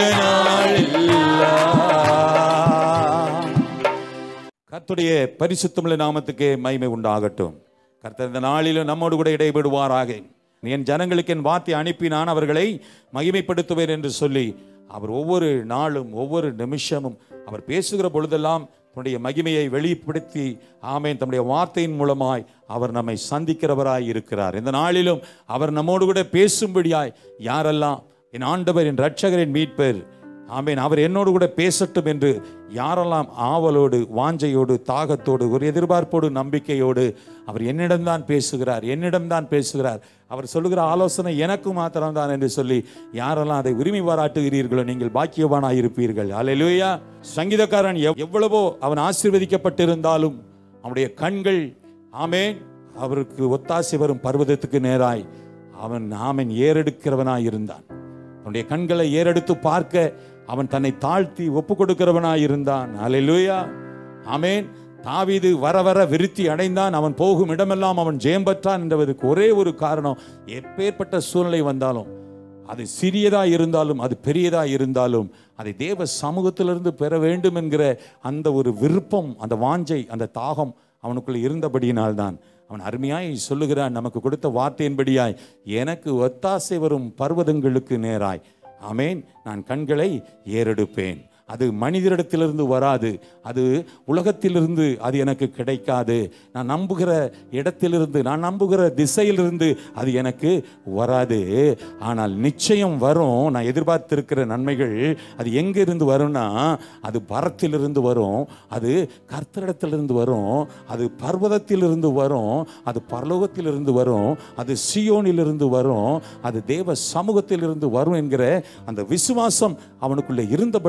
Speaker 2: நாளெல்லாம்
Speaker 1: கர்த்தருடைய பரிசுத்தமுள்ள நாமத்துக்கு மகிமை உண்டாகட்டும் கர்த்தர் இந்த நாளிலும் நம்மோடு கூட இடைபடுவாராக என் ஜனங்களுக்கு என் வார்த்தை அனுப்பி நான் அவர்களை மகிமைப்படுத்துவேன் என்று சொல்லி அவர் ஒவ்வொரு நாளும் ஒவ்வொரு நிமிஷமும் அவர் பேசுகிற பொழுதெல்லாம் தன்னுடைய மகிமையை வெளிப்படுத்தி ஆமேன் தம்முடைய வார்த்தையின் மூலமாய் அவர் நம்மை சந்திக்கிறவராய் இருக்கிறார் இந்த நாளிலும் அவர் நம்மோடு கூட பேசும்படியாய் யாரெல்லாம் என் ஆண்டவர் என் ரட்சகர் என் மீட்பர் ஆமேன் அவர் என்னோடு கூட பேசட்டும் என்று யாரெல்லாம் ஆவலோடு வாஞ்சையோடு தாகத்தோடு ஒரு எதிர்பார்ப்போடு நம்பிக்கையோடு அவர் என்னிடம்தான் பேசுகிறார் என்னிடம்தான் பேசுகிறார் அவர் சொல்லுகிற ஆலோசனை எனக்கு மாத்திரம்தான் என்று சொல்லி யாரெல்லாம் அதை உரிமை பாராட்டுகிறீர்களோ நீங்கள் பாக்கியவானாய் இருப்பீர்கள் அல்லேலூயா சங்கீதக்காரன் எவ்- எவ்வளவோ அவன் ஆசீர்வதிக்கப்பட்டிருந்தாலும் அவனுடைய கண்கள் ஆமேன் அவருக்கு ஒத்தாசை வரும் பர்வதத்துக்கு நேராய் அவன் ஆமன் ஏறெடுக்கிறவனாய் இருந்தான் அவனுடைய கண்களை ஏறெடுத்து பார்க்க அவன் தன்னை தாழ்த்தி ஒப்பு கொடுக்கிறவனாய் இருந்தான் அல்லேலூயா ஆமேன் தாவீது வர வர விருத்தி அடைந்தான் அவன் போகும் இடமெல்லாம் அவன் ஜெயம் பெற்றான் என்பதற்கு ஒரே ஒரு காரணம் எப்பேற்பட்ட சூழ்நிலை வந்தாலும் அது சிறியதா இருந்தாலும் அது பெரியதா இருந்தாலும் அதை தேவ சமூகத்திலிருந்து பெற வேண்டும் என்கிற அந்த ஒரு விருப்பம் அந்த வாஞ்சை அந்த தாகம் அவனுக்குள்ள இருந்தபடியினால்தான் அவன் அருமையாய் சொல்லுகிறான் நமக்கு கொடுத்த வார்த்தையின்படியாய் எனக்கு ஒத்தாசை வரும் பர்வதங்களுக்கு நேராய் ஆமேன் நான் கண்களை ஏறெடுப்பேன் அது மனிதரிடத்திலிருந்து வராது அது உலகத்திலிருந்து அது எனக்கு கிடைக்காது நான் நம்புகிற இடத்திலிருந்து நான் நம்புகிற திசையிலிருந்து அது எனக்கு வராது ஆனால் நிச்சயம் வரும் நான் எதிர்பார்த்திருக்கிற நன்மைகள் அது எங்கிருந்து வரும்னா அது பரத்திலிருந்து வரும் அது கர்த்தரிடத்திலிருந்து வரும் அது பர்வதத்திலிருந்து வரும் அது பரலோகத்திலிருந்து வரும் அது சியோனிலிருந்து வரும் அது தேவ சமூகத்திலிருந்து வரும் என்கிற அந்த விசுவாசம் அவனுக்குள்ளே இருந்தபடியினால்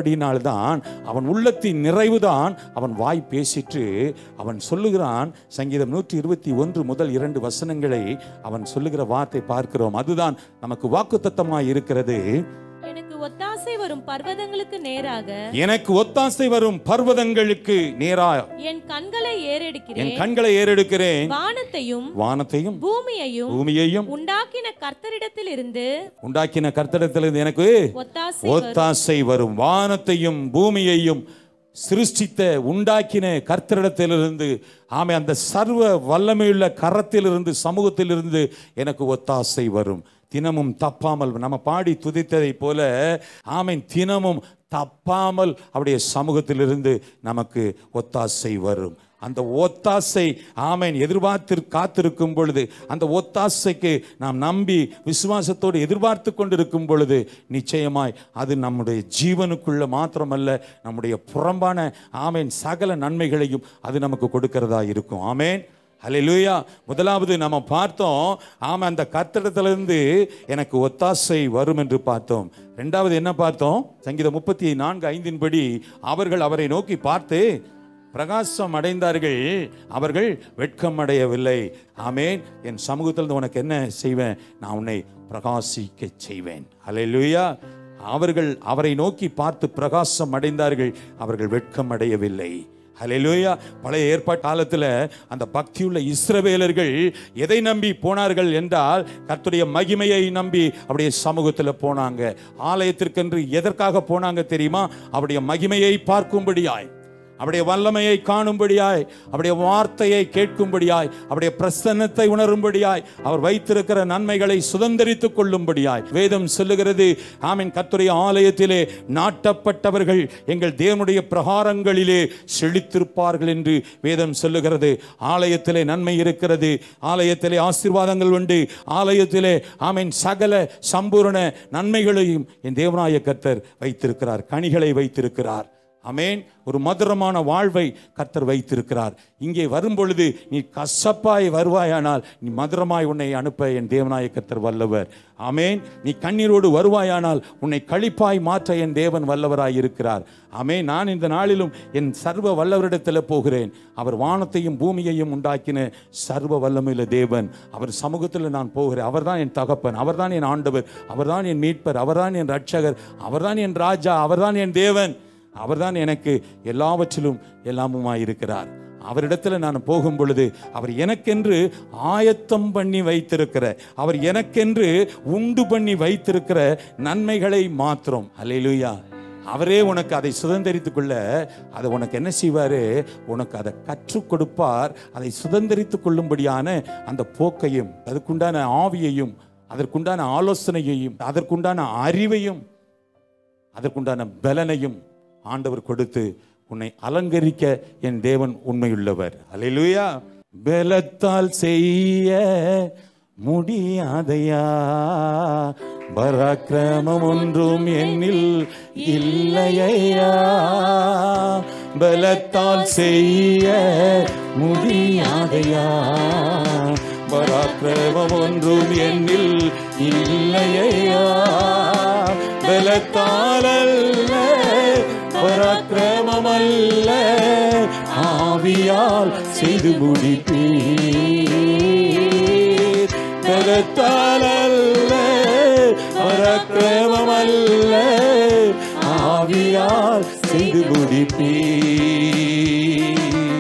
Speaker 1: தான் அவன் உள்ளத்தின் நிறைவுதான் அவன் வாய் பேசிற்று அவன் சொல்லுகிறான் சங்கீதம் நூற்றி இருபத்தி ஒன்று முதல் இரண்டு வசனங்களை அவன் சொல்லுகிற வார்த்தை பார்க்கிறோம் அதுதான் நமக்கு வாக்குத்தத்தமாய் இருக்கிறது
Speaker 4: எனக்கு ஒத்தாசை வரும் பர்வதங்களுக்கு நேராக
Speaker 1: எனக்கு ஒத்தாசை வரும் பர்வதங்களுக்கு நேரா
Speaker 4: என் கண்களை
Speaker 1: என்
Speaker 4: ஏறெடுக்கிறேன்
Speaker 1: கண்களை ஏறெடுக்கிறேன்
Speaker 4: வானத்தையும்
Speaker 1: வானத்தையும்
Speaker 4: பூமியையும்
Speaker 1: பூமியையும்
Speaker 4: உண்டாக்கின கர்த்தரிடத்தில் இருந்து
Speaker 1: உண்டாக்கின கர்த்தடத்திலிருந்து எனக்கு
Speaker 4: ஒத்தாசை வரும்.
Speaker 1: ஒத்தாசை வரும் வானத்தையும் பூமியையும் சிருஷ்டித்த உண்டாக்கின கர்த்தரிடத்திலிருந்து ஆமை அந்த சர்வ வல்லமையுள்ள கரத்திலிருந்து சமூகத்திலிருந்து எனக்கு ஒத்தாசை வரும் தினமும் தப்பாமல் நம்ம பாடி துதித்ததை போல ஆமீன் தினமும் தப்பாமல் அவருடைய சமூகத்திலிருந்து நமக்கு ஒத்தாசை வரும் அந்த ஒத்தாசை ஆமேன் எதிர்பார்த்து காத்திருக்கும் பொழுது அந்த ஒத்தாசைக்கு நாம் நம்பி விசுவாசத்தோடு எதிர்பார்த்து கொண்டிருக்கும் பொழுது நிச்சயமாய் அது நம்முடைய ஜீவனுக்குள்ள மாத்திரமல்ல நம்முடைய புறம்பான ஆமேன் சகல நன்மைகளையும் அது நமக்கு கொடுக்கிறதா இருக்கும் ஆமேன் ஹalleluya முதலாவது நம்ம பார்த்தோம் ஆமா அந்த கத்திடத்திலிருந்து எனக்கு ஒத்தாசை வரும் என்று பார்த்தோம் ரெண்டாவது என்ன பார்த்தோம் சங்கீதம் முப்பத்தி நான்கு ஐந்தின்படி அவர்கள் அவரை நோக்கி பார்த்து பிரகாசம் அடைந்தார்கள் அவர்கள் வெட்கம் அடையவில்லை ஆமேன் என் சமூகத்தில் உனக்கு என்ன செய்வேன் நான் உன்னை பிரகாசிக்க செய்வேன் ஹalleluya அவர்கள் அவரை நோக்கி பார்த்து பிரகாசம் அடைந்தார்கள் அவர்கள் வெட்கம் அடையவில்லை ஹalleluya பழைய ஏற்பாட்டு காலத்தில் அந்த பக்தியுள்ள இஸ்ரவேலர்கள் எதை நம்பி போனார்கள் என்றால் கர்த்தருடைய மகிமையை நம்பி அப்படியே சமூகத்தில் போனாங்க ஆலயத்திற்கென்று எதற்காக போனாங்க தெரியுமா அவருடைய மகிமையை பார்க்கும்படியாய் அவருடைய வல்லமையை காணும்படியாய் அவருடைய வார்த்தையை கேட்கும்படியாய் அவருடைய பிரசன்னத்தை உணரும்படியாய் அவர் வைத்திருக்கிற நன்மைகளை சுதந்திரித்துக் கொள்ளும்படியாய் வேதம் சொல்லுகிறது ஆமீன் கர்த்தருடைய ஆலயத்திலே நாட்டப்பட்டவர்கள் எங்கள் தேவனுடைய பிரகாரங்களிலே செழித்திருப்பார்கள் என்று வேதம் சொல்லுகிறது ஆலயத்திலே நன்மை இருக்கிறது ஆலயத்திலே ஆசீர்வாதங்கள் உண்டு ஆலயத்திலே ஆமீன் சகல சம்பூரண நன்மைகளையும் என் தேவனாய கர்த்தர் வைத்திருக்கிறார் கனிகளை வைத்திருக்கிறார் அமேன் ஒரு மதுரமான வாழ்வை கர்த்தர் வைத்திருக்கிறார் இங்கே வரும் பொழுது நீ கசப்பாய் வருவாயானால் நீ மதுரமாய் உன்னை அனுப்ப என் தேவனாய கர்த்தர் வல்லவர் அமேன் நீ கண்ணீரோடு வருவாயானால் உன்னை களிப்பாய் மாற்ற என் தேவன் வல்லவராய் இருக்கிறார் அமேன் நான் இந்த நாளிலும் என் சர்வ வல்லவரிடத்தில் போகிறேன் அவர் வானத்தையும் பூமியையும் உண்டாக்கின சர்வ வல்லமையுள்ள தேவன் அவர் சமூகத்தில் நான் போகிறேன் அவர்தான் என் தகப்பன் அவர்தான் என் ஆண்டவர் அவர்தான் என் மீட்பர் அவர்தான் என் ரட்சகர் அவர்தான் என் ராஜா அவர்தான் என் தேவன் அவர்தான் எனக்கு எல்லாவற்றிலும் எல்லாமுமாய் இருக்கிறார் அவரிடத்துல நான் போகும் பொழுது அவர் எனக்கென்று ஆயத்தம் பண்ணி வைத்திருக்கிற அவர் எனக்கென்று உண்டு பண்ணி வைத்திருக்கிற நன்மைகளை மாத்திரம் அல்லேலூயா அவரே உனக்கு அதை சுதந்திரித்துக் கொள்ள அதை உனக்கு என்ன செய்வாரு உனக்கு அதை கற்றுக் கொடுப்பார் அதை சுதந்திரித்துக் கொள்ளும்படியான அந்த போக்கையும் அதுக்குண்டான ஆவியையும் அதற்குண்டான ஆலோசனையையும் அதற்குண்டான அறிவையும் அதற்குண்டான பலனையும் ஆண்டவர் கொடுத்து உன்னை அலங்கரிக்க என் தேவன் உண்மையுள்ளவர் அல்லேலூயா பலத்தால் செய்ய முடியாதையா பராக்கிரமம் ஒன்றும் என்னில் இல்லையா பலத்தால் செய்ய முடியாதையா பராக்கிரமம் ஒன்றும் என்னில் இல்லையா பலத்தால் அல்ல பராக்கிரமம் அல்ல ஆவியால் செய்து முடிப்பீர் பலத்தால் அல்ல பராக்கிரமம் அல்ல ஆவியால் செய்து முடிப்பீர்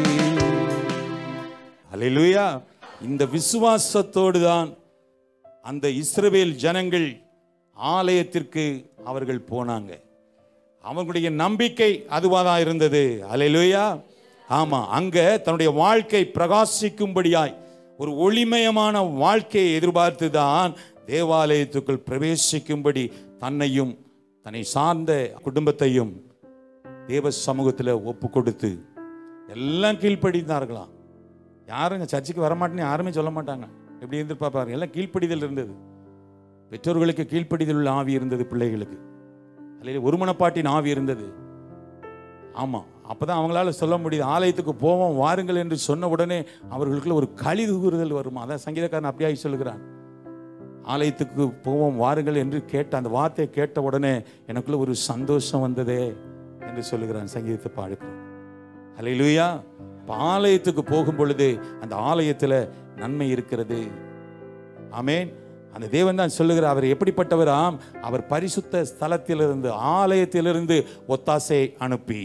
Speaker 1: அல்லேலூயா இந்த விசுவாசத்தோடு தான் அந்த இஸ்ரவேல் ஜனங்கள் ஆலயத்திற்கு அவர்கள் போனாங்க அவங்களுடைய நம்பிக்கை அதுவாக தான் இருந்தது அல்லேலூயா ஆமா அங்க தன்னுடைய வாழ்க்கை பிரகாசிக்கும்படியாய் ஒரு ஒளிமயமான வாழ்க்கையை எதிர்பார்த்து தான் தேவாலயத்துக்குள் பிரவேசிக்கும்படி தன்னையும் தன்னை சார்ந்த குடும்பத்தையும் தேவ சமூகத்தில் ஒப்பு கொடுத்து எல்லாம் கீழ்ப்படிந்தார்களாம் யாருங்க சர்ச்சுக்கு வரமாட்டேன்னு யாருமே சொல்ல மாட்டாங்க எப்படி எதிர்பார்ப்பாரு எல்லாம் கீழ்ப்படிதல் இருந்தது பெற்றோர்களுக்கு கீழ்ப்படிதல் உள்ள ஆவி இருந்தது பிள்ளைகளுக்கு அல்லது ஒருமனப்பாட்டின் ஆவி இருந்தது ஆமாம் அப்பதான் அவங்களால சொல்ல முடியுது ஆலயத்துக்கு போவோம் வாருங்கள் என்று சொன்ன உடனே அவர்களுக்குள்ள ஒரு களி கூறுதல் வருமா அதான் சங்கீதக்காரன் அப்படியாகி சொல்லுகிறான் ஆலயத்துக்கு போவோம் வாருங்கள் என்று கேட்ட அந்த வார்த்தையை கேட்ட உடனே எனக்குள்ள ஒரு சந்தோஷம் வந்ததே என்று சொல்லுகிறான் சங்கீதத்தை பாடுகிறோம் ஹalleluya அப்ப ஆலயத்துக்கு போகும் பொழுது அந்த ஆலயத்தில் நன்மை இருக்கிறது ஆமென் அந்த தேவன் தான் சொல்லுகிறார் அவர் எப்படிப்பட்டவராம் அவர் பரிசுத்த ஸ்தலத்திலிருந்து ஆலயத்திலிருந்து ஒத்தாசை அனுப்பி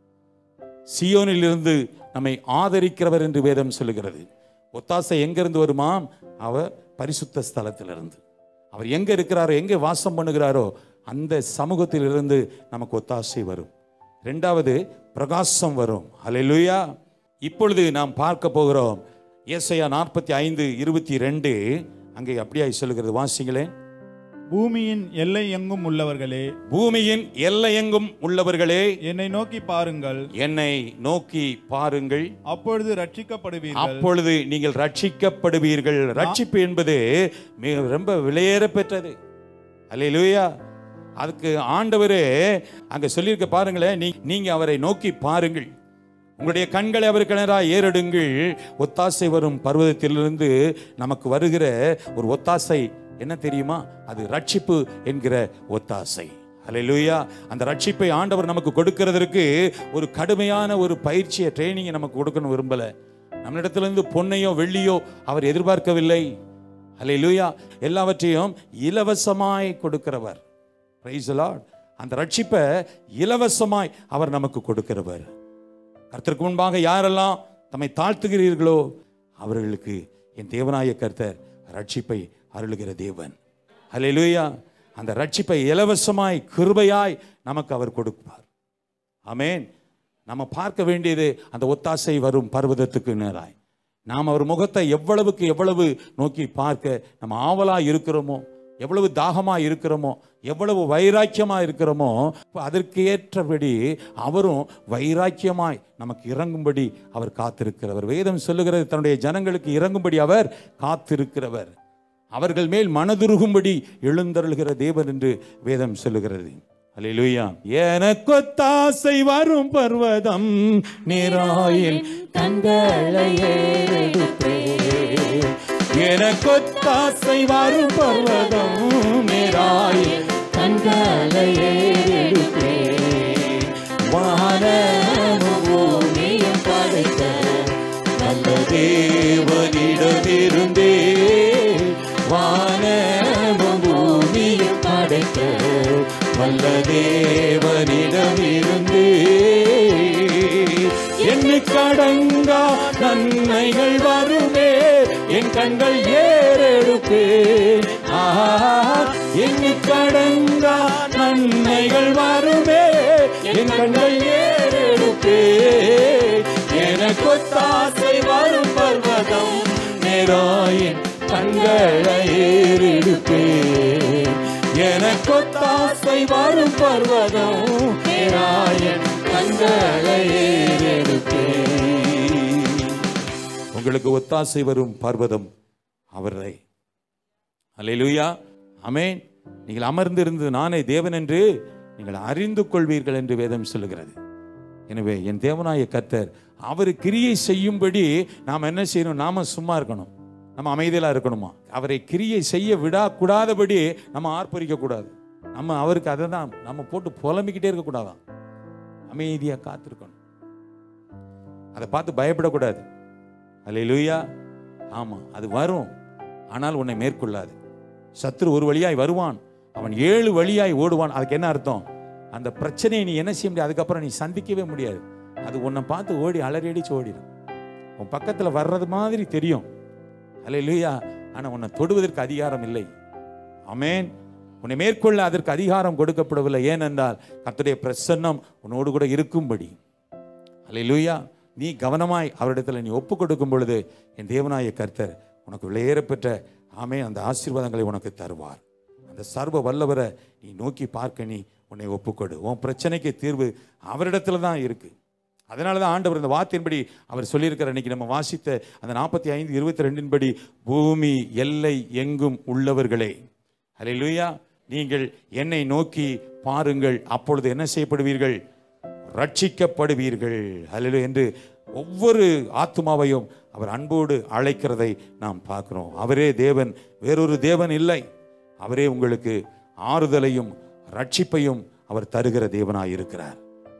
Speaker 1: சியோனிலிருந்து நம்மை ஆதரிக்கிறவர் என்று வேதம் சொல்லுகிறது ஒத்தாசை எங்கிருந்து வருமாம் அவர் பரிசுத்த ஸ்தலத்திலிருந்து அவர் எங்க இருக்கிறாரோ எங்கே வாசம் பண்ணுகிறாரோ அந்த சமூகத்திலிருந்து நமக்கு ஒத்தாசை வரும் ரெண்டாவது பிரகாசம் வரும் ஹalleluya இப்பொழுது நாம் பார்க்க போகிறோம் ஏசாயா நாற்பத்தி ஐந்து இருபத்தி ரெண்டு அங்கே அப்படியாய் சொல்லுகிறது வாசிங்களேன்
Speaker 3: பூமியின் எல்லை எங்கும் உள்ளவர்களே
Speaker 1: பூமியின் எல்லையெங்கும் உள்ளவர்களே
Speaker 3: என்னை நோக்கி பாருங்கள்
Speaker 1: என்னை நோக்கி பாருங்கள்
Speaker 3: அப்பொழுது ரட்சிக்கப்படுவீர்கள்
Speaker 1: அப்பொழுது நீங்கள் ரட்சிக்கப்படுவீர்கள் ரட்சிப்பு என்பது மிக ரொம்ப விலையேற பெற்றது அல்லேலூயா அதுக்கு ஆண்டவரே அங்க சொல்லியிருக்க பாருங்களேன் நீ நீங்க அவரை நோக்கி பாருங்கள் உங்களுடைய கண்களை அவர் கிணறாய் ஏறெடுங்கள் ஒத்தாசை வரும் பர்வதத்திலிருந்து நமக்கு வருகிற ஒரு ஒத்தாசை என்ன தெரியுமா அது ரட்சிப்பு என்கிற ஒத்தாசை அல்லேலூயா அந்த ரட்சிப்பை ஆண்டவர் நமக்கு கொடுக்கிறதற்கு ஒரு கடுமையான ஒரு பயிற்சியை ட்ரைனிங்கை நமக்கு கொடுக்கணும் விரும்பல நம்மிடத்திலிருந்து பொன்னையோ வெள்ளியோ அவர் எதிர்பார்க்கவில்லை அல்லேலூயா எல்லாவற்றையும் இலவசமாய் கொடுக்கிறவர் Praise the Lord. அந்த ரட்சிப்பை இலவசமாய் அவர் நமக்கு கொடுக்கிறவர் கர்த்தருக்கு முன்பாக யாரெல்லாம் தம்மை தாழ்த்துகிறீர்களோ அவர்களுக்கு என் தேவனாய கர்த்தர் ரட்சிப்பை அருளுகிற தேவன் ஹalleluya அந்த ரட்சிப்பை இலவசமாய் கிருபையாய் நமக்கு அவர் கொடுப்பார் ஆமென் நம்ம பார்க்க வேண்டியது அந்த ஒத்தாசை வரும் பர்வதத்துக்கு நேராய் நாம் அவர் முகத்தை எவ்வளவுக்கு எவ்வளவு நோக்கி பார்க்க நம்ம ஆவலா இருக்கிறோமோ எவ்வளவு தாகமா இருக்கிறோமோ எவ்வளவு வைராக்கியமா இருக்கிறோமோ அதற்கு ஏற்றபடி அவரும் வைராக்கியமாய் நமக்கு இறங்கும்படி அவர் காத்திருக்கிறவர் வேதம் சொல்லுகிறது தன்னுடைய ஜனங்களுக்கு இறங்கும்படி அவர் காத்திருக்கிறவர் அவர்கள் மேல் மனதுருகும்படி எழுந்தருள்கிற தேவன் என்று வேதம் சொல்லுகிறது அல்லேலூயா எனக்கொத்தாசை வரும் பர்வதம் நீராயின் கண்களை ஏறெடுப்பேன் எனக்கொத்தாசை வரும் பர்வதம் நீராயின் கண்களை ஏறெடுப்பேன் வானமும் பூமியும் படைத்த நல்ல தேவனிடமிருந்தே வானமும் பூமியும் படைத்த வல்ல தேவனிடமிருந்தே என்று கடங்கா நன்மைகள் வருமே என் கண்கள் ஏறெடுப்பேன் ஆஹா என்று கடங்கா நன்மைகள் வருமே என் கண்கள் ஏறெடுப்பேன் எனக்கொத்தாசை வரும் பர்வதம் நேராயின் கண்களை ஏறெடுப்பேன் எனக்கொத்தாசை வரும் பர்வதம் நேராயின் கண்களை ஏறெடுப்பேன் உங்களுக்கு ஒத்தாசை வரும் பர்வதம் அவரை அல்லேலூயா அமேன் நீங்கள் அமர்ந்திருந்து நானே தேவன் என்று நீங்கள் அறிந்து கொள்வீர்கள் என்று வேதம் சொல்லுகிறது எனவே என் தேவனாய கர்த்தர் அவர் கிரியை செய்யும்படி நாம் என்ன செய்யணும் நாம சும்மா இருக்கணும் நம்ம அமைதியாக இருக்கணுமா அவரை கிரியை செய்ய விடக்கூடாதபடி நம்ம ஆர்ப்பரிக்க கூடாது நம்ம அவருக்கு அதை தான் நம்ம போட்டு புலம்பிக்கிட்டே இருக்கக்கூடாதான் அமைதியாக காத்திருக்கணும் அதை பார்த்து பயப்படக்கூடாது அல்லேலூயா ஆமாம் அது வரும் ஆனால் உன்னை மேற்கொள்ளாது சத்ரு ஒரு வழியாய் வருவான் அவன் ஏழு வழியாய் ஓடுவான் அதுக்கு என்ன அர்த்தம் அந்த பிரச்சனையை நீ என்ன செய்ய முடியாது அதுக்கப்புறம் நீ சந்திக்கவே முடியாது அது உன்னை பார்த்து ஓடி அலறடிச்சு ஓடிடும் உன் பக்கத்தில் வர்றது மாதிரி தெரியும் அல்லேலூயா ஆனால் உன்னை தொடுவதற்கு அதிகாரம் இல்லை ஆமென் உன்னை மேற்கொள்ள அதற்கு அதிகாரம் கொடுக்கப்படவில்லை ஏனென்றால் கர்த்தருடைய பிரசன்னம் உன்னோடு கூட இருக்கும்படி அல்லேலூயா நீ கவனமாய் அவரிடத்தில் நீ ஒப்பு கொடுக்கும் பொழுது என் தேவனாய கர்த்தர் உனக்கு விலையேறப்பெற்ற ஆமே அந்த ஆசீர்வாதங்களை உனக்கு தருவார் அந்த சர்வ வல்லவரை நீ நோக்கி பார்க்க நீ உன்னை ஒப்புக்கொடு உன் பிரச்சனைக்கு தீர்வு அவரிடத்துல தான் இருக்கு அதனால தான் ஆண்டவர் இந்த வார்த்தையின்படி அவர் சொல்லியிருக்கிற இன்னைக்கு நம்ம வாசித்த அந்த நாற்பத்தி ஐந்து இருபத்தி ரெண்டின் படி பூமி எல்லை எங்கும் உள்ளவர்களே அல்லேலூயா நீங்கள் என்னை நோக்கி பாருங்கள் அப்பொழுது என்ன செய்யப்படுவீர்கள் ரட்சிக்கப்படுவீர்கள் அல்லது என்று ஒவ்வொரு ஆத்மாவையும் அவர் அன்போடு அழைக்கிறதை நாம் பார்க்கிறோம் அவரே தேவன் வேறொரு தேவன் இல்லை அவரே உங்களுக்கு ஆறுதலையும் ரட்சிப்பையும் அவர் தருகிற தேவனாய் இருக்கிறார்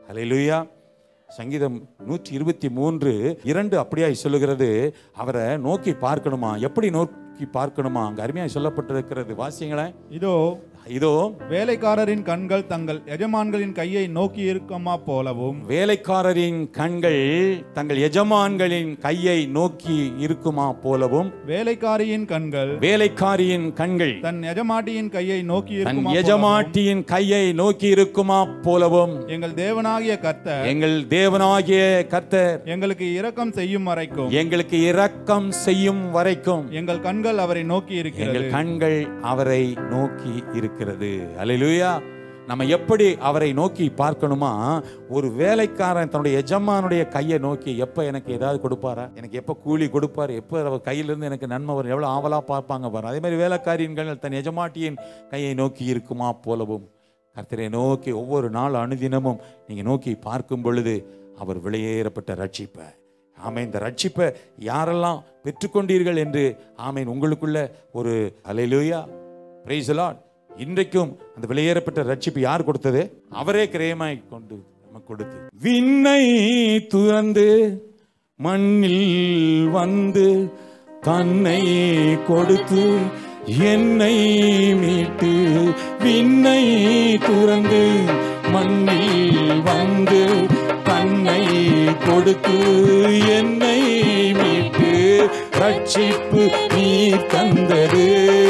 Speaker 1: ஹalleluya சங்கீதம் நூற்றி இருபத்தி மூன்று இரண்டு அப்படியாய் சொல்லுகிறது அவரை நோக்கி பார்க்கணுமா எப்படி நோக்கி பார்க்கணுமா அங்க அருமையாய் சொல்லப்பட்டிருக்கிறது வாசிங்களேன்
Speaker 3: இதோ
Speaker 1: இதோ
Speaker 3: வேலைக்காரரின் கண்கள் தங்கள் எஜமான்களின் கையை நோக்கி இருக்குமா போலவும்
Speaker 1: வேலைக்காரரின் கண்கள் தங்கள் எஜமான்களின் கையை நோக்கி இருக்குமா போலவும்
Speaker 3: வேலைக்காரியின் கண்கள்
Speaker 1: வேலைக்காரியின் கண்கள்
Speaker 3: தன் எஜமாட்டியின் கையை நோக்கி
Speaker 1: தன்
Speaker 3: இருக்குமா போலவும்,
Speaker 1: எஜமாட்டியின் கையை நோக்கி இருக்குமா போலவும்
Speaker 3: எங்கள் தேவனாகிய கர்த்தர்
Speaker 1: எங்கள் தேவனாகிய கர்த்தர்
Speaker 3: எங்களுக்கு இரக்கம் செய்யும் வரைக்கும்
Speaker 1: எங்களுக்கு இரக்கம் செய்யும் வரைக்கும்
Speaker 3: எங்கள் கண்கள் அவரை நோக்கி
Speaker 1: எங்கள்
Speaker 3: இருக்கிறது
Speaker 1: கண்கள் அவரை நோக்கி இருக்கிறது அல்லேலூயா நம்ம எப்படி அவரை நோக்கி பார்க்கணுமா ஒரு வேலைக்காரன் தன்னுடைய எஜமானுடைய கையை நோக்கி எப்ப எனக்கு ஏதாவது கொடுப்பாரா எனக்கு எப்ப கூலி கொடுப்பாரு எப்ப அவர் கையிலிருந்து எனக்கு நன்மை வரும் எவ்வளவு ஆவலா பார்ப்பாங்க பாரு அதே மாதிரி வேலைக்காரியின் கண்கள் தன் எஜமாட்டியின் கையை நோக்கி இருக்குமா போலவும் கர்த்தரை நோக்கி ஒவ்வொரு நாள் அனுதினமும் நீங்க நோக்கி பார்க்கும் பொழுது அவர் விலையேறப்பட்ட ரட்சிப்பை ஆமென் இந்த ரட்சிப்பை யாரெல்லாம் பெற்றுக்கொண்டீர்கள் என்று ஆமென் உங்களுக்குள்ள ஒரு அலையிலூயா பிரைசலாட் இன்றைக்கும் அந்த வெளியேறப்பட்ட ரட்சிப்பு யார் கொடுத்தது அவரே கிரயமாய் கொண்டு நமக்கு கொடுத்து விண்ணை துறந்து மண்ணில் வந்து தன்னை கொடுத்து என்னை மீட்டு விண்ணை துறந்து மண்ணில் வந்து தன்னை கொடுத்து என்னை மீட்டு ரட்சிப்பு நீ தந்தது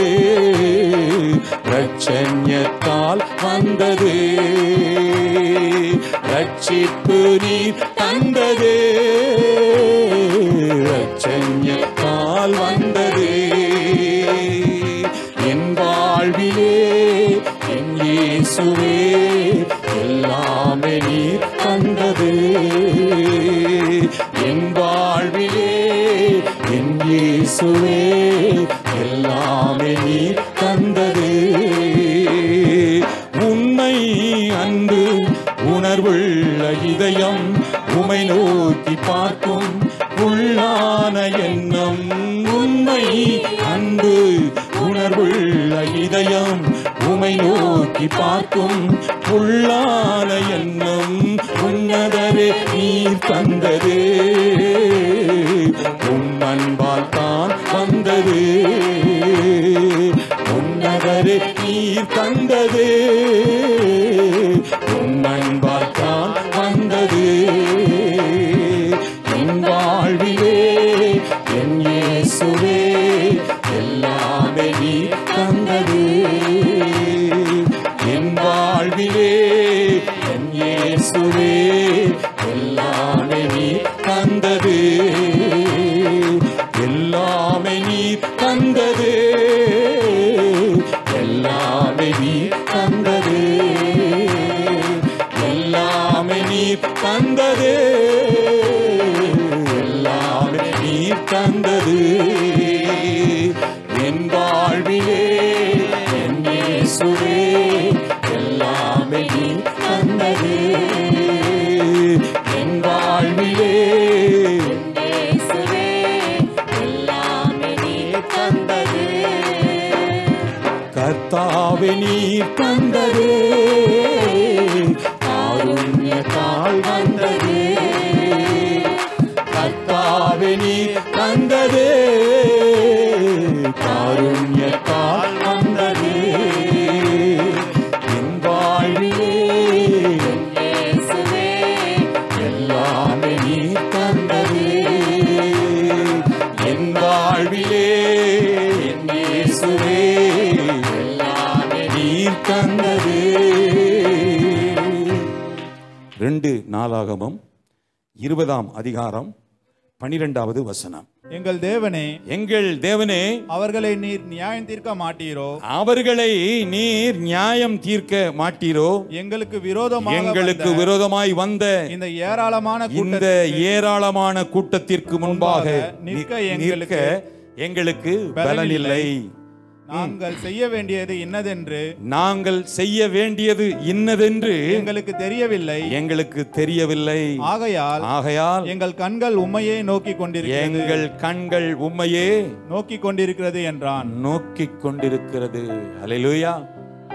Speaker 1: ரட்சண்யத்தால் வந்தது ரட்சிப்பு நீ தந்தது ரட்சண்யத்தால் வந்தது என் வாழ்விலே என் இயேசுவே எல்லாமே நீ தந்தது என் வாழ்விலே என் இயேசுவே எல்லாமே நீ தந்தது உண்மை அன்பு உணர்வுள்ள இதயம் உமை நோக்கி பார்க்கும் உள்ளான எண்ணம் உண்மை அன்பு உணர்வுள்ள இதயம் உமை நோக்கி பார்க்கும் உள்ளான எண்ணம் உன்னதரே நீர் தந்தது உம் அன்பால் தான் வந்தது உன்னதரே நீர் தந்தது உம் அன்பால் தான் வந்தது என் வாழ்விலே என் இயேசுவே எல்லாமே நீ தந்தது என் வாழ்விலே என் இயேசுவே எல்லாமே நீ தந்தது எல்லாமே நீ தந்தது எல்லாமே நீ தந்தது எல்லாமே நீ தந்தது எல்லாமே நீ தந்தது என் வாழ்விலே என் இயேசுவே எல்லாமே நீ தந்தது என் வாழ்விலே
Speaker 4: இயேசுவே எல்லாமே நீர் தந்தது
Speaker 1: கர்த்தாவே நீர் தந்தது காருண்யத்தால் வந்தது கர்த்தாவே நீர் தந்தது காருண்யத்தால் வந்தது என் வாழ்விலே
Speaker 4: இயேசுவே
Speaker 1: எல்லாமே நீர் தந்தது என் வாழ்விலே என் இயேசுவே எல்லாமே நீர் தந்தது ரெண்டு நாளாகமும் இருபதாம் அதிகாரம் பனிரெண்டாவது வசனம்
Speaker 3: எங்கள் தேவனே
Speaker 1: எங்கள் தேவனே
Speaker 3: அவர்களை நீர் நியாயம் தீர்க்க மாட்டீரோ
Speaker 1: அவர்களை நீர் நியாயம் தீர்க்க மாட்டீரோ
Speaker 3: எங்களுக்கு விரோதமாக
Speaker 1: எங்களுக்கு
Speaker 3: வந்த
Speaker 1: விரோதமாய் வந்த
Speaker 3: இந்த ஏராளமான
Speaker 1: இந்த
Speaker 3: கூட்டத்திற்கு
Speaker 1: ஏராளமான கூட்டத்திற்கு முன்பாக
Speaker 3: முன்பாக நிற்க
Speaker 1: நி-
Speaker 3: எங்களுக்கு
Speaker 1: நிற்க எங்களுக்கு பலனில்லை
Speaker 3: நாங்கள் செய்ய வேண்டியது இன்னதென்று
Speaker 1: நாங்கள் செய்ய வேண்டியது இன்னதென்று
Speaker 3: எங்களுக்கு தெரியவில்லை
Speaker 1: எங்களுக்கு தெரியவில்லை
Speaker 3: ஆகையால்
Speaker 1: ஆகையால்
Speaker 3: எங்கள் கண்கள் உம்மையே நோக்கி கொண்டிருக்கிறது
Speaker 1: எங்கள் கண்கள் உம்மையே
Speaker 3: நோக்கி கொண்டிருக்கிறது என்றான்
Speaker 1: நோக்கிக் கொண்டிருக்கிறது ஹalleluya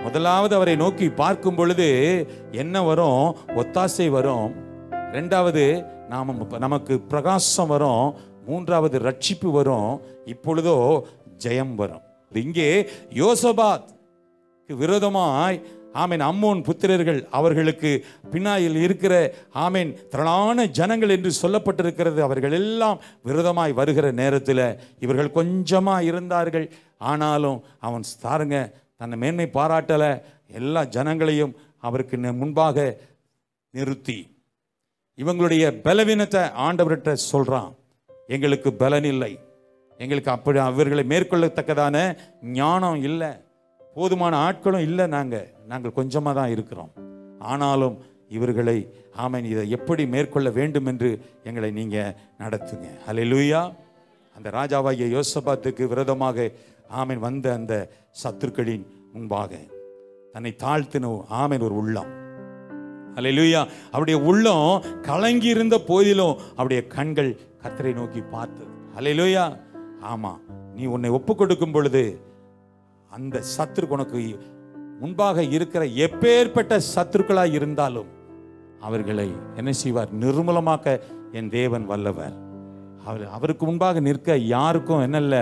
Speaker 1: முதலாவது அவரை நோக்கி பார்க்கும் பொழுது என்ன வரும் ஒத்தாசை வரும் ரெண்டாவது நாம நமக்கு பிரகாசம் வரும் மூன்றாவது ரட்சிப்பு வரும் இப்பொழுதோ ஜெயம் வரும் இங்கே யோசபாத் விரோதமாய் ஆமேன் அம்மோன் புத்திரர்கள் அவர்களுக்கு பின்னாயில் இருக்கிற ஆமேன் திரளான ஜனங்கள் என்று சொல்லப்பட்டிருக்கிறது அவர்கள் எல்லாம் விரோதமாய் வருகிற நேரத்தில் இவர்கள் கொஞ்சமாக இருந்தார்கள் ஆனாலும் அவன் பாருங்க தன்னை மேன்மை பாராட்டலை எல்லா ஜனங்களையும் அவருக்கு நு- முன்பாக நிறுத்தி இவங்களுடைய பலவீனத்தை ஆண்டவர்கிட்ட சொல்றான் எங்களுக்கு பலன் இல்லை எங்களுக்கு அப்படி அவர்களை மேற்கொள்ளத்தக்கதான ஞானம் இல்லை போதுமான ஆட்களும் இல்லை நாங்கள் நாங்கள் கொஞ்சமாக தான் இருக்கிறோம் ஆனாலும் இவர்களை ஆமேன் இதை எப்படி மேற்கொள்ள வேண்டும் என்று எங்களை நீங்கள் நடத்துங்க ஹalleluya அந்த ராஜாவாகிய யோசபாத்துக்கு விரோதமாக ஆமேன் வந்த அந்த சத்துருக்களின் முன்பாக தன்னை தாழ்த்தின ஆமேன் ஒரு உள்ளம் அல்லேலூயா அவருடைய உள்ளம் கலங்கி இருந்த போதிலும் அவருடைய கண்கள் கர்த்தரை நோக்கி பார்த்தது அல்லேலூயா ஆமா நீ உன்னை ஒப்பு கொடுக்கும் பொழுது அந்த சத்துருக்கு உனக்கு முன்பாக இருக்கிற எப்பேற்பட்ட சத்துருக்களாய் இருந்தாலும் அவர்களை என்ன செய்வார் நிர்மூலமாக்க என் தேவன் வல்லவர் அவர் அவருக்கு முன்பாக நிற்க யாருக்கும் என்ன இல்லை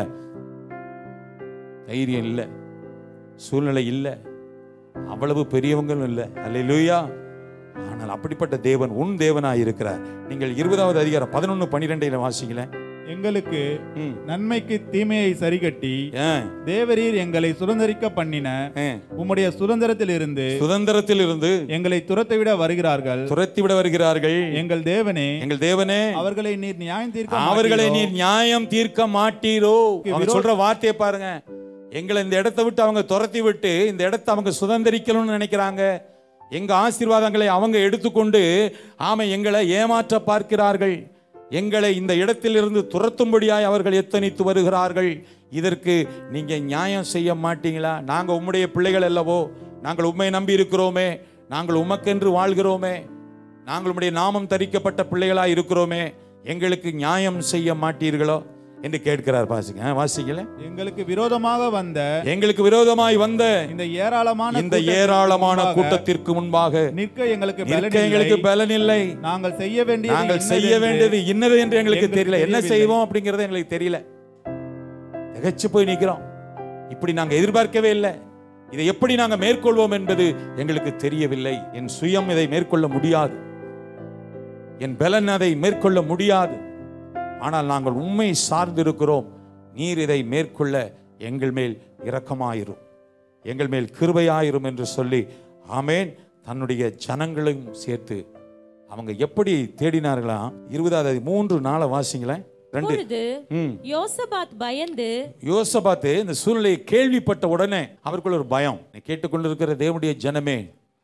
Speaker 1: தைரியம் இல்லை சூழ்நிலை இல்லை அவ்வளவு பெரியவங்களும் இல்லை அல்லேலூயா ஆனால் அப்படிப்பட்ட தேவன் உன் தேவனாய் இருக்கிறார் நீங்கள் இருபதாவது அதிகாரம் பதினொன்று பன்னிரெண்டில் வாசிங்களேன்
Speaker 3: எங்களுக்கு
Speaker 1: ம்.
Speaker 3: நன்மைக்கு தீமையை சரிகட்டி
Speaker 1: ஆ,
Speaker 3: தேவரீர் எங்களை சுதந்திரிக்க பண்ணின
Speaker 1: ஆ.
Speaker 3: உம்முடைய சுதந்திரத்திலிருந்து
Speaker 1: சுதந்திரத்தில் இருந்து
Speaker 3: எங்களை துரத்திவிட வருகிறார்கள்
Speaker 1: துரத்தி விட வருகிறார்கள்
Speaker 3: எங்கள் தேவனே
Speaker 1: எங்கள் தேவனே
Speaker 3: அவர்களை நீர் நியாயம் தீர்க்க
Speaker 1: அவர்களை
Speaker 3: மாட்டீரோ?
Speaker 1: நீர் நியாயம் தீர்க்க மாட்டீரோ அவங்க
Speaker 3: விரோ-
Speaker 1: சொல்ற வார்த்தையை பாருங்க எங்களை இந்த இடத்தை விட்டு அவங்க துரத்தி விட்டு இந்த இடத்தை அவங்க சுதந்திரிக்கணும்னு நினைக்கிறாங்க எங்க ஆசீர்வாதங்களை அவங்க எடுத்துக்கொண்டு ஆமை எங்களை ஏமாற்ற பார்க்கிறார்கள் எங்களை இந்த இடத்திலிருந்து துரத்தும்படியாய் அவர்கள் எத்தனித்து வருகிறார்கள் இதற்கு நீங்க நியாயம் செய்ய மாட்டீங்களா நாங்க உம்முடைய பிள்ளைகள் அல்லவோ நாங்கள் உண்மை நம்பி இருக்கிறோமே நாங்கள் உமக்கென்று வாழ்கிறோமே நாங்கள் உம்முடைய நாமம் தரிக்கப்பட்ட பிள்ளைகளாய் இருக்கிறோமே எங்களுக்கு நியாயம் செய்ய மாட்டீர்களோ என்று கேட்கிறார் வாசிங்க ஆ, வாசிக்கல
Speaker 3: எங்களுக்கு விரோதமாக வந்த
Speaker 1: எங்களுக்கு விரோதமாய் வந்த
Speaker 3: இந்த ஏராளமான
Speaker 1: இந்த
Speaker 3: கூட்டத்திற்கு
Speaker 1: ஏராளமான
Speaker 3: முன்பாக
Speaker 1: கூட்டத்திற்கு முன்பாக
Speaker 3: நிற்க எங்களுக்கு
Speaker 1: நிற்க
Speaker 3: பலன்
Speaker 1: எங்களுக்கு
Speaker 3: இல்லை.
Speaker 1: பலன் இல்லை
Speaker 3: நாங்கள் செய்ய வேண்டியது
Speaker 1: நாங்கள்
Speaker 3: இன்னதென்று
Speaker 1: செய்ய வேண்டியது இன்னது என்று எங்களுக்கு
Speaker 3: எங்களுக்கு
Speaker 1: தெரியல என்ன
Speaker 3: தெரியவில்லை.
Speaker 1: செய்வோம் அப்படிங்கறது எங்களுக்கு தெரியல திகைச்சு போய் நிக்கிறோம் இப்படி நாங்க எதிர்பார்க்கவே இல்லை இதை எப்படி நாங்க மேற்கொள்வோம் என்பது எங்களுக்கு தெரியவில்லை என் சுயம் இதை மேற்கொள்ள முடியாது என் பலன் அதை மேற்கொள்ள முடியாது ஆனால் நாங்கள் உண்மை சார்ந்திருக்கிறோம் நீர் இதை மேற்கொள்ள எங்கள் மேல் இரக்கமாயிரும் எங்கள் மேல் கிருபையாயிரும் என்று சொல்லி ஆமேன் தன்னுடைய ஜனங்களையும் சேர்த்து அவங்க எப்படி தேடினார்களாம் இருபதாவது அதி- மூன்று நாளை வாசிங்களேன் ரெண்டு
Speaker 4: அப்பொழுது
Speaker 1: ம்
Speaker 4: யோசபாத் பயந்து
Speaker 1: யோசபாத்து இந்த சூழ்நிலையை கேள்விப்பட்ட உடனே அவருக்குள்ள ஒரு பயம் நீ கேட்டுக்கொண்டிருக்கிற தேவனுடைய ஜனமே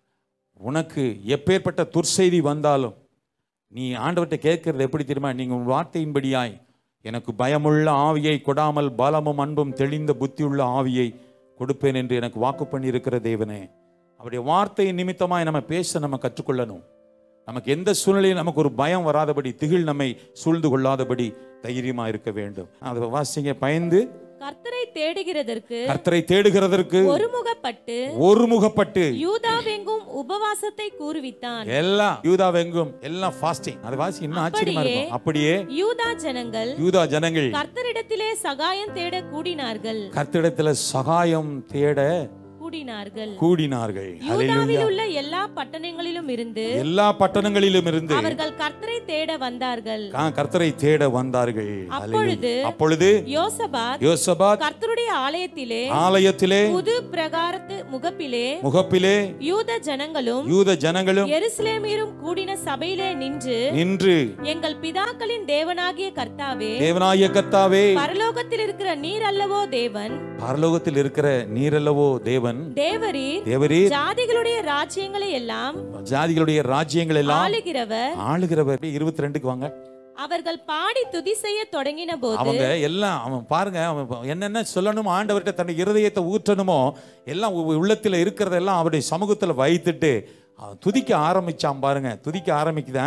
Speaker 1: உனக்கு எப்பேற்பட்ட துர்செய்தி வந்தாலும் நீ ஆண்டவர்கிட்ட கேட்கறது எப்படி தெரியுமா நீங்க உன் வார்த்தையின்படியாய் எனக்கு பயமுள்ள ஆவியை கொடாமல் பலமும் அன்பும் தெளிந்த புத்தியுள்ள ஆவியை கொடுப்பேன் என்று எனக்கு வாக்கு பண்ணியிருக்கிற தேவனே அவருடைய வார்த்தையின் நிமித்தமாய் நம்ம பேச நம்ம கற்றுக்கொள்ளணும் நமக்கு எந்த சூழ்நிலையும் நமக்கு ஒரு பயம் வராதபடி திகில் நம்மை சூழ்ந்து கொள்ளாதபடி தைரியமா இருக்க வேண்டும் அதை வாசிங்க பயந்து
Speaker 4: கர்த்தரை தேடுகிறதற்கு
Speaker 1: கர்த்தரை தேடுகிறதற்கு
Speaker 4: ஒருமுகப்பட்டு
Speaker 1: ஒருமுகப்பட்டு
Speaker 4: யூதாவெங்கும் உபவாசத்தை கூறுவித்தான்
Speaker 1: எல்லாம் யூதாவெங்கும் எல்லாம் ஃபாஸ்டிங் அதை வாசி இன்னும் ஆச்சரியமா
Speaker 4: அப்படியே
Speaker 1: இருக்கும் அப்படியே
Speaker 4: யூதா ஜனங்கள்
Speaker 1: யூதா ஜனங்கள்
Speaker 4: கர்த்தரிடத்திலே சகாயம் தேட கூடினார்கள்
Speaker 1: கர்த்தரிடத்துல சகாயம் தேட
Speaker 4: கூடினார்கள்
Speaker 1: கூடினார்கள்
Speaker 4: யூதாவில்
Speaker 1: ஹalleluya.
Speaker 4: உள்ள எல்லா பட்டணங்களிலும் இருந்து
Speaker 1: எல்லா பட்டணங்களிலும் இருந்து
Speaker 4: அவர்கள் கர்த்தரை தேட வந்தார்கள்
Speaker 1: கா- கர்த்தரை தேட வந்தார்கள்
Speaker 4: அப்பொழுது
Speaker 1: ஹalleluya. அப்பொழுது
Speaker 4: யோசபாத்
Speaker 1: யோசபாத்
Speaker 4: கர்த்தருடைய ஆலயத்திலே
Speaker 1: ஆலயத்திலே
Speaker 4: புது பிரகாரத்து முகப்பிலே
Speaker 1: முகப்பிலே
Speaker 4: யூத ஜனங்களும்
Speaker 1: யூத ஜனங்களும்
Speaker 4: எருசலேமியரும் கூடின சபையிலே நின்று
Speaker 1: நின்று
Speaker 4: எங்கள் பிதாக்களின் தேவனாகிய கர்த்தாவே
Speaker 1: தேவனாய கர்த்தாவே
Speaker 4: பரலோகத்தில் இருக்கிற நீர் அல்லவோ தேவன்
Speaker 1: பரலோகத்தில் இருக்கிற நீரல்லவோ தேவன்
Speaker 4: தேவரீர்
Speaker 1: தேவரீர்
Speaker 4: ஜாதிகளுடைய ராஜ்யங்களை எல்லாம்
Speaker 1: ஜாதிகளுடைய ராஜ்யங்கள் எல்லாம்
Speaker 4: ஆளுகிறவர்
Speaker 1: ஆளுகிறவர் இருபத்தி ரெண்டுக்கு வாங்க
Speaker 4: அவர்கள் பாடி துதி செய்ய தொடங்கின போது
Speaker 1: அவங்க எல்லாம் அவன் பாருங்க அவன் என்னென்ன சொல்லணுமோ ஆண்டவர்கிட்ட தன்னுடைய இருதயத்தை ஊற்றணுமோ எல்லாம் உ- உள்ளத்துல இருக்கிறதெல்லாம் அவருடைய சமூகத்துல வைத்துட்டு அவன் துதிக்க ஆரம்பிச்சான் பாருங்க துதிக்க ஆரம்பிக்குதான்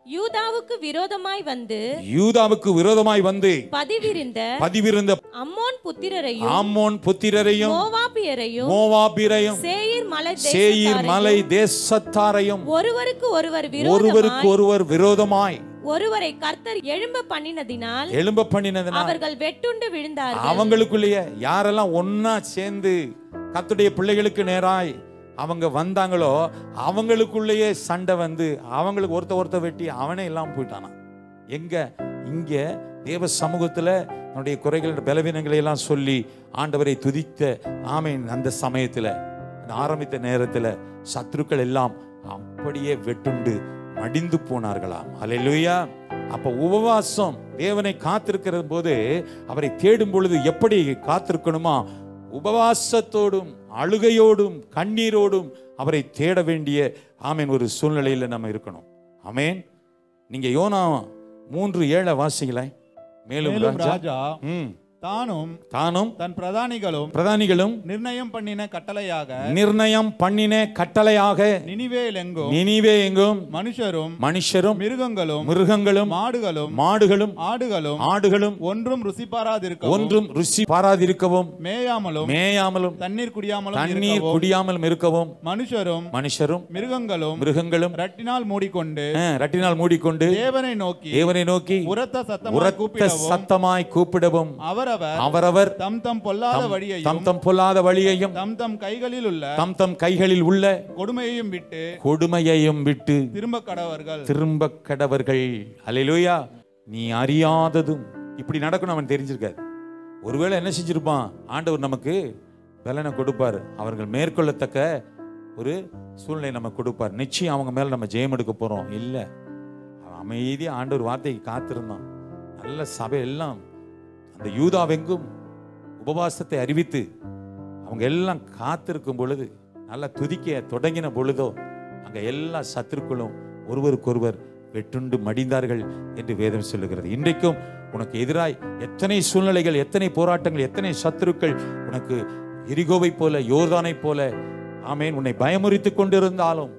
Speaker 4: யூதாவுக்கு விரோதமாய் வந்து
Speaker 1: யூதாவுக்கு விரோதமாய் வந்து
Speaker 4: பதிவிருந்த
Speaker 1: பதிவிருந்த
Speaker 4: அம்மோன் புத்திரரையும்
Speaker 1: ஆமோன் புத்திரரையும்
Speaker 4: மோவாபியரையும்
Speaker 1: மோவாபிரையும்
Speaker 4: சேயீர் மலை
Speaker 1: சேயீர்
Speaker 4: தேசத்தாரையும்
Speaker 1: மலை தேசத்தாரையும்
Speaker 4: ஒருவருக்கு ஒருவர்
Speaker 1: ஒருவருக்கு
Speaker 4: விரோதமாய்
Speaker 1: ஒருவர் விரோதமாய்
Speaker 4: ஒருவரை கர்த்தர் எழும்ப பண்ணினதினால்
Speaker 1: எழும்ப பண்ணினதுனால்
Speaker 4: அவர்கள் வெட்டுண்டு விழுந்தார்கள்
Speaker 1: அவங்களுக்குள்ளேயே யாரெல்லாம் ஒன்னா சேர்ந்து கர்த்தருடைய பிள்ளைகளுக்கு நேராய் அவங்க வந்தாங்களோ அவங்களுக்குள்ளேயே சண்டை வந்து அவங்களுக்கு ஒருத்த ஒருத்த வெட்டி அவனே இல்லாம போயிட்டானா எங்க இங்க தேவ சமூகத்துல தன்னுடைய குறைகள் பலவீனங்களை எல்லாம் சொல்லி ஆண்டவரை துதித்த ஆமீன் அந்த சமயத்துல அந்த ஆரம்பித்த நேரத்துல சத்துருக்கள் எல்லாம் அப்படியே வெட்டுண்டு மடிந்து போனார்களாம் அல்லேலூயா அப்ப உபவாசம் தேவனை காத்திருக்கிற போது அவரை தேடும் பொழுது எப்படி காத்திருக்கணுமா உபவாசத்தோடும் அழுகையோடும் கண்ணீரோடும் அவரை தேட வேண்டிய ஆமேன் ஒரு சூழ்நிலையில் நம்ம இருக்கணும் ஆமேன் நீங்க யோனா மூன்று ஏழை வாசிங்களேன் மேலும்
Speaker 6: மேலும்
Speaker 1: ராஜா
Speaker 6: ராஜா
Speaker 1: ம்
Speaker 6: தானும்
Speaker 1: தானும்
Speaker 6: தன் பிரதானிகளும்
Speaker 1: பிரதானிகளும்
Speaker 6: நிர்ணயம் பண்ணின கட்டளையாக
Speaker 1: நிர்ணயம் பண்ணின கட்டளையாக
Speaker 6: நினிவேல் எங்கும்
Speaker 1: நினிவே எங்கும்
Speaker 6: மனுஷரும்
Speaker 1: மனுஷரும்
Speaker 6: மிருகங்களும்
Speaker 1: மிருகங்களும்
Speaker 6: மாடுகளும்
Speaker 1: மாடுகளும்
Speaker 6: ஆடுகளும்
Speaker 1: ஆடுகளும்
Speaker 6: ஒன்றும் ருசி பாராதிருக்கவும்
Speaker 1: ஒன்றும் ருசி பாராதிருக்கவும்
Speaker 6: மேயாமலும்
Speaker 1: மேயாமலும்
Speaker 6: தண்ணீர் குடியாமலும்
Speaker 1: தண்ணீர்
Speaker 6: இருக்கவும்
Speaker 1: குடியாமலும் இருக்கவும்
Speaker 6: மனுஷரும்
Speaker 1: மனுஷரும்
Speaker 6: மிருகங்களும்
Speaker 1: மிருகங்களும்
Speaker 6: ரட்டினால் மூடிக்கொண்டு
Speaker 1: ஆ, ரட்டினால் மூடிக்கொண்டு
Speaker 6: தேவனை நோக்கி
Speaker 1: தேவனை நோக்கி
Speaker 6: உரத்த சத்தமாய்
Speaker 1: உரத்த
Speaker 6: கூப்பிடவும்
Speaker 1: சத்தமாய் கூப்பிடவும்
Speaker 6: அவரவர்
Speaker 1: அவரவர்
Speaker 6: தம் தம் பொல்லாத
Speaker 1: தம்
Speaker 6: வழியையும்
Speaker 1: தம் பொல்லாத வழியையும்
Speaker 6: தம் தம் கைகளில் உள்ள
Speaker 1: தம் தம் கைகளில் உள்ள
Speaker 6: கொடுமையையும் விட்டு
Speaker 1: கொடுமையையும் விட்டு
Speaker 6: திரும்ப கடவர்கள்
Speaker 1: திரும்ப கடவர்கள் அல்லேலூயா நீ அறியாததும் இப்படி நடக்கணும் அவன் தெரிஞ்சிருக்காது ஒருவேளை என்ன செஞ்சிருப்பான் ஆண்டவர் நமக்கு பலனை கொடுப்பார் அவர்கள் மேற்கொள்ளத்தக்க ஒரு சூழ்நிலை நமக்கு கொடுப்பார் நிச்சயம் அவங்க மேல நம்ம ஜெயம் எடுக்க போறோம் இல்லை அவன் அமைதியா ஆண்டவர் வார்த்தைக்கு காத்திருந்தான் நல்ல சபை எல்லாம் அந்த யூதாவெங்கும் உபவாசத்தை அறிவித்து அவங்க எல்லாம் காத்திருக்கும் பொழுது நல்லா துதிக்க தொடங்கின பொழுதோ அங்க எல்லா சத்துருக்களும் ஒருவருக்கொருவர் வெட்டுண்டு மடிந்தார்கள் என்று வேதம் சொல்லுகிறது இன்றைக்கும் உனக்கு எதிராய் எத்தனை சூழ்நிலைகள் எத்தனை போராட்டங்கள் எத்தனை சத்துருக்கள் உனக்கு எரிகோவை போல யோர்தானை போல ஆமேன் உன்னை பயமுறித்துக் கொண்டிருந்தாலும்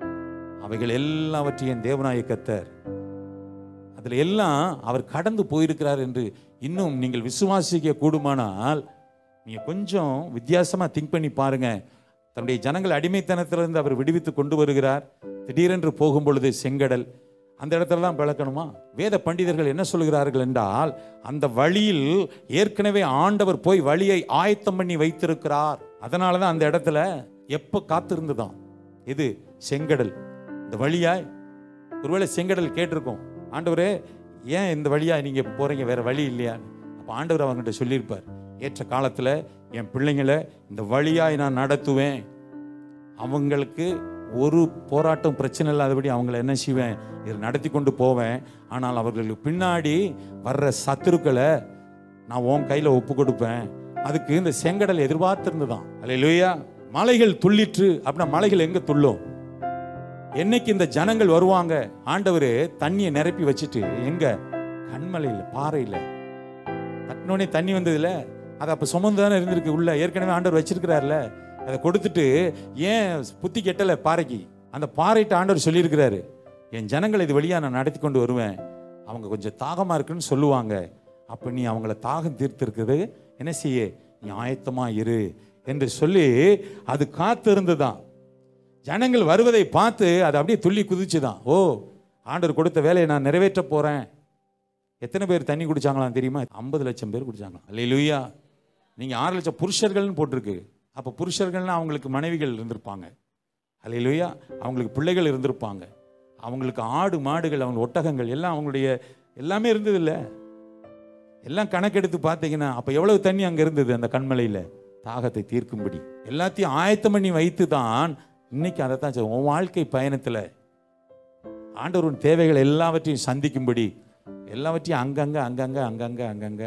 Speaker 1: அவைகள் எல்லாவற்றையும் தேவனாய கத்தர் அதில் எல்லாம் அவர் கடந்து போயிருக்கிறார் என்று இன்னும் நீங்கள் விசுவாசிக்க கூடுமானால் நீங்க கொஞ்சம் வித்தியாசமா திங்க் பண்ணி பாருங்க தன்னுடைய ஜனங்கள் அடிமைத்தனத்திலிருந்து அவர் விடுவித்து கொண்டு வருகிறார் திடீரென்று போகும் பொழுது செங்கடல் அந்த இடத்துல தான் பிளக்கணுமா வேத பண்டிதர்கள் என்ன சொல்கிறார்கள் என்றால் அந்த வழியில் ஏற்கனவே ஆண்டவர் போய் வழியை ஆயத்தம் பண்ணி வைத்திருக்கிறார் அதனால தான் அந்த இடத்துல எப்போ காத்திருந்துதான் இது செங்கடல் இந்த வழியாய் ஒருவேளை செங்கடல் கேட்டிருக்கோம் ஆண்டவரே ஏன் இந்த வழியா நீங்க போறீங்க வேற வழி இல்லையா அப்ப ஆண்டவர் அவங்ககிட்ட சொல்லியிருப்பார் ஏற்ற காலத்துல என் பிள்ளைங்களை இந்த வழியாய் நான் நடத்துவேன் அவங்களுக்கு ஒரு போராட்டம் பிரச்சனை இல்லாதபடி அவங்கள என்ன செய்வேன் இதை நடத்தி கொண்டு போவேன் ஆனால் அவர்களுக்கு பின்னாடி வர்ற சத்துருக்களை நான் உன் கையில ஒப்பு கொடுப்பேன் அதுக்கு இந்த செங்கடல் எதிர்பார்த்திருந்துதான் அல்லையா மலைகள் துள்ளிற்று அப்படின்னா மலைகள் எங்க துள்ளும் என்னைக்கு இந்த ஜனங்கள் வருவாங்க ஆண்டவர் தண்ணியை நிரப்பி வச்சுட்டு எங்க கண்மலையில் பாறையில் தட்டினோடனே தண்ணி வந்ததுல அது அப்போ சுமந்து தானே இருந்திருக்கு உள்ள ஏற்கனவே ஆண்டவர் வச்சிருக்கிறார்ல அதை கொடுத்துட்டு ஏன் புத்தி கெட்டல பாறைக்கு அந்த பாறைட்ட ஆண்டவர் சொல்லியிருக்கிறாரு என் ஜனங்களை இது வழியா நான் நடத்தி கொண்டு வருவேன் அவங்க கொஞ்சம் தாகமா இருக்குன்னு சொல்லுவாங்க அப்போ நீ அவங்கள தாகம் தீர்த்திருக்குது என்ன செய்ய நீ ஆயத்தமா இரு என்று சொல்லி அது காத்திருந்துதான் ஜனங்கள் வருவதை பார்த்து அது அப்படியே துள்ளி குதிச்சுதான் ஓ ஆண்டவர் கொடுத்த வேலையை நான் நிறைவேற்ற போறேன் எத்தனை பேர் தண்ணி குடிச்சாங்களாம் தெரியுமா ஐம்பது லட்சம் பேர் குடிச்சாங்களாம் அல்லையா நீங்க ஆறு லட்சம் புருஷர்கள்னு போட்டிருக்கு அப்ப புருஷர்கள்னா அவங்களுக்கு மனைவிகள் இருந்திருப்பாங்க அல்லையா அவங்களுக்கு பிள்ளைகள் இருந்திருப்பாங்க அவங்களுக்கு ஆடு மாடுகள் அவங்க ஒட்டகங்கள் எல்லாம் அவங்களுடைய எல்லாமே இருந்தது இல்ல எல்லாம் கணக்கெடுத்து பார்த்தீங்கன்னா அப்ப எவ்வளவு தண்ணி அங்க இருந்தது அந்த கண்மலையில தாகத்தை தீர்க்கும்படி எல்லாத்தையும் ஆயத்தம் பண்ணி வைத்து தான் இன்னைக்கு அதை தான் சொல்றேன். உன் வாழ்க்கை பயணத்துல ஆண்டவரின் தேவைகள் எல்லாவற்றையும் சந்திக்கும்படி எல்லாவற்றையும் அங்கங்க அங்கங்க அங்கங்க அங்கங்க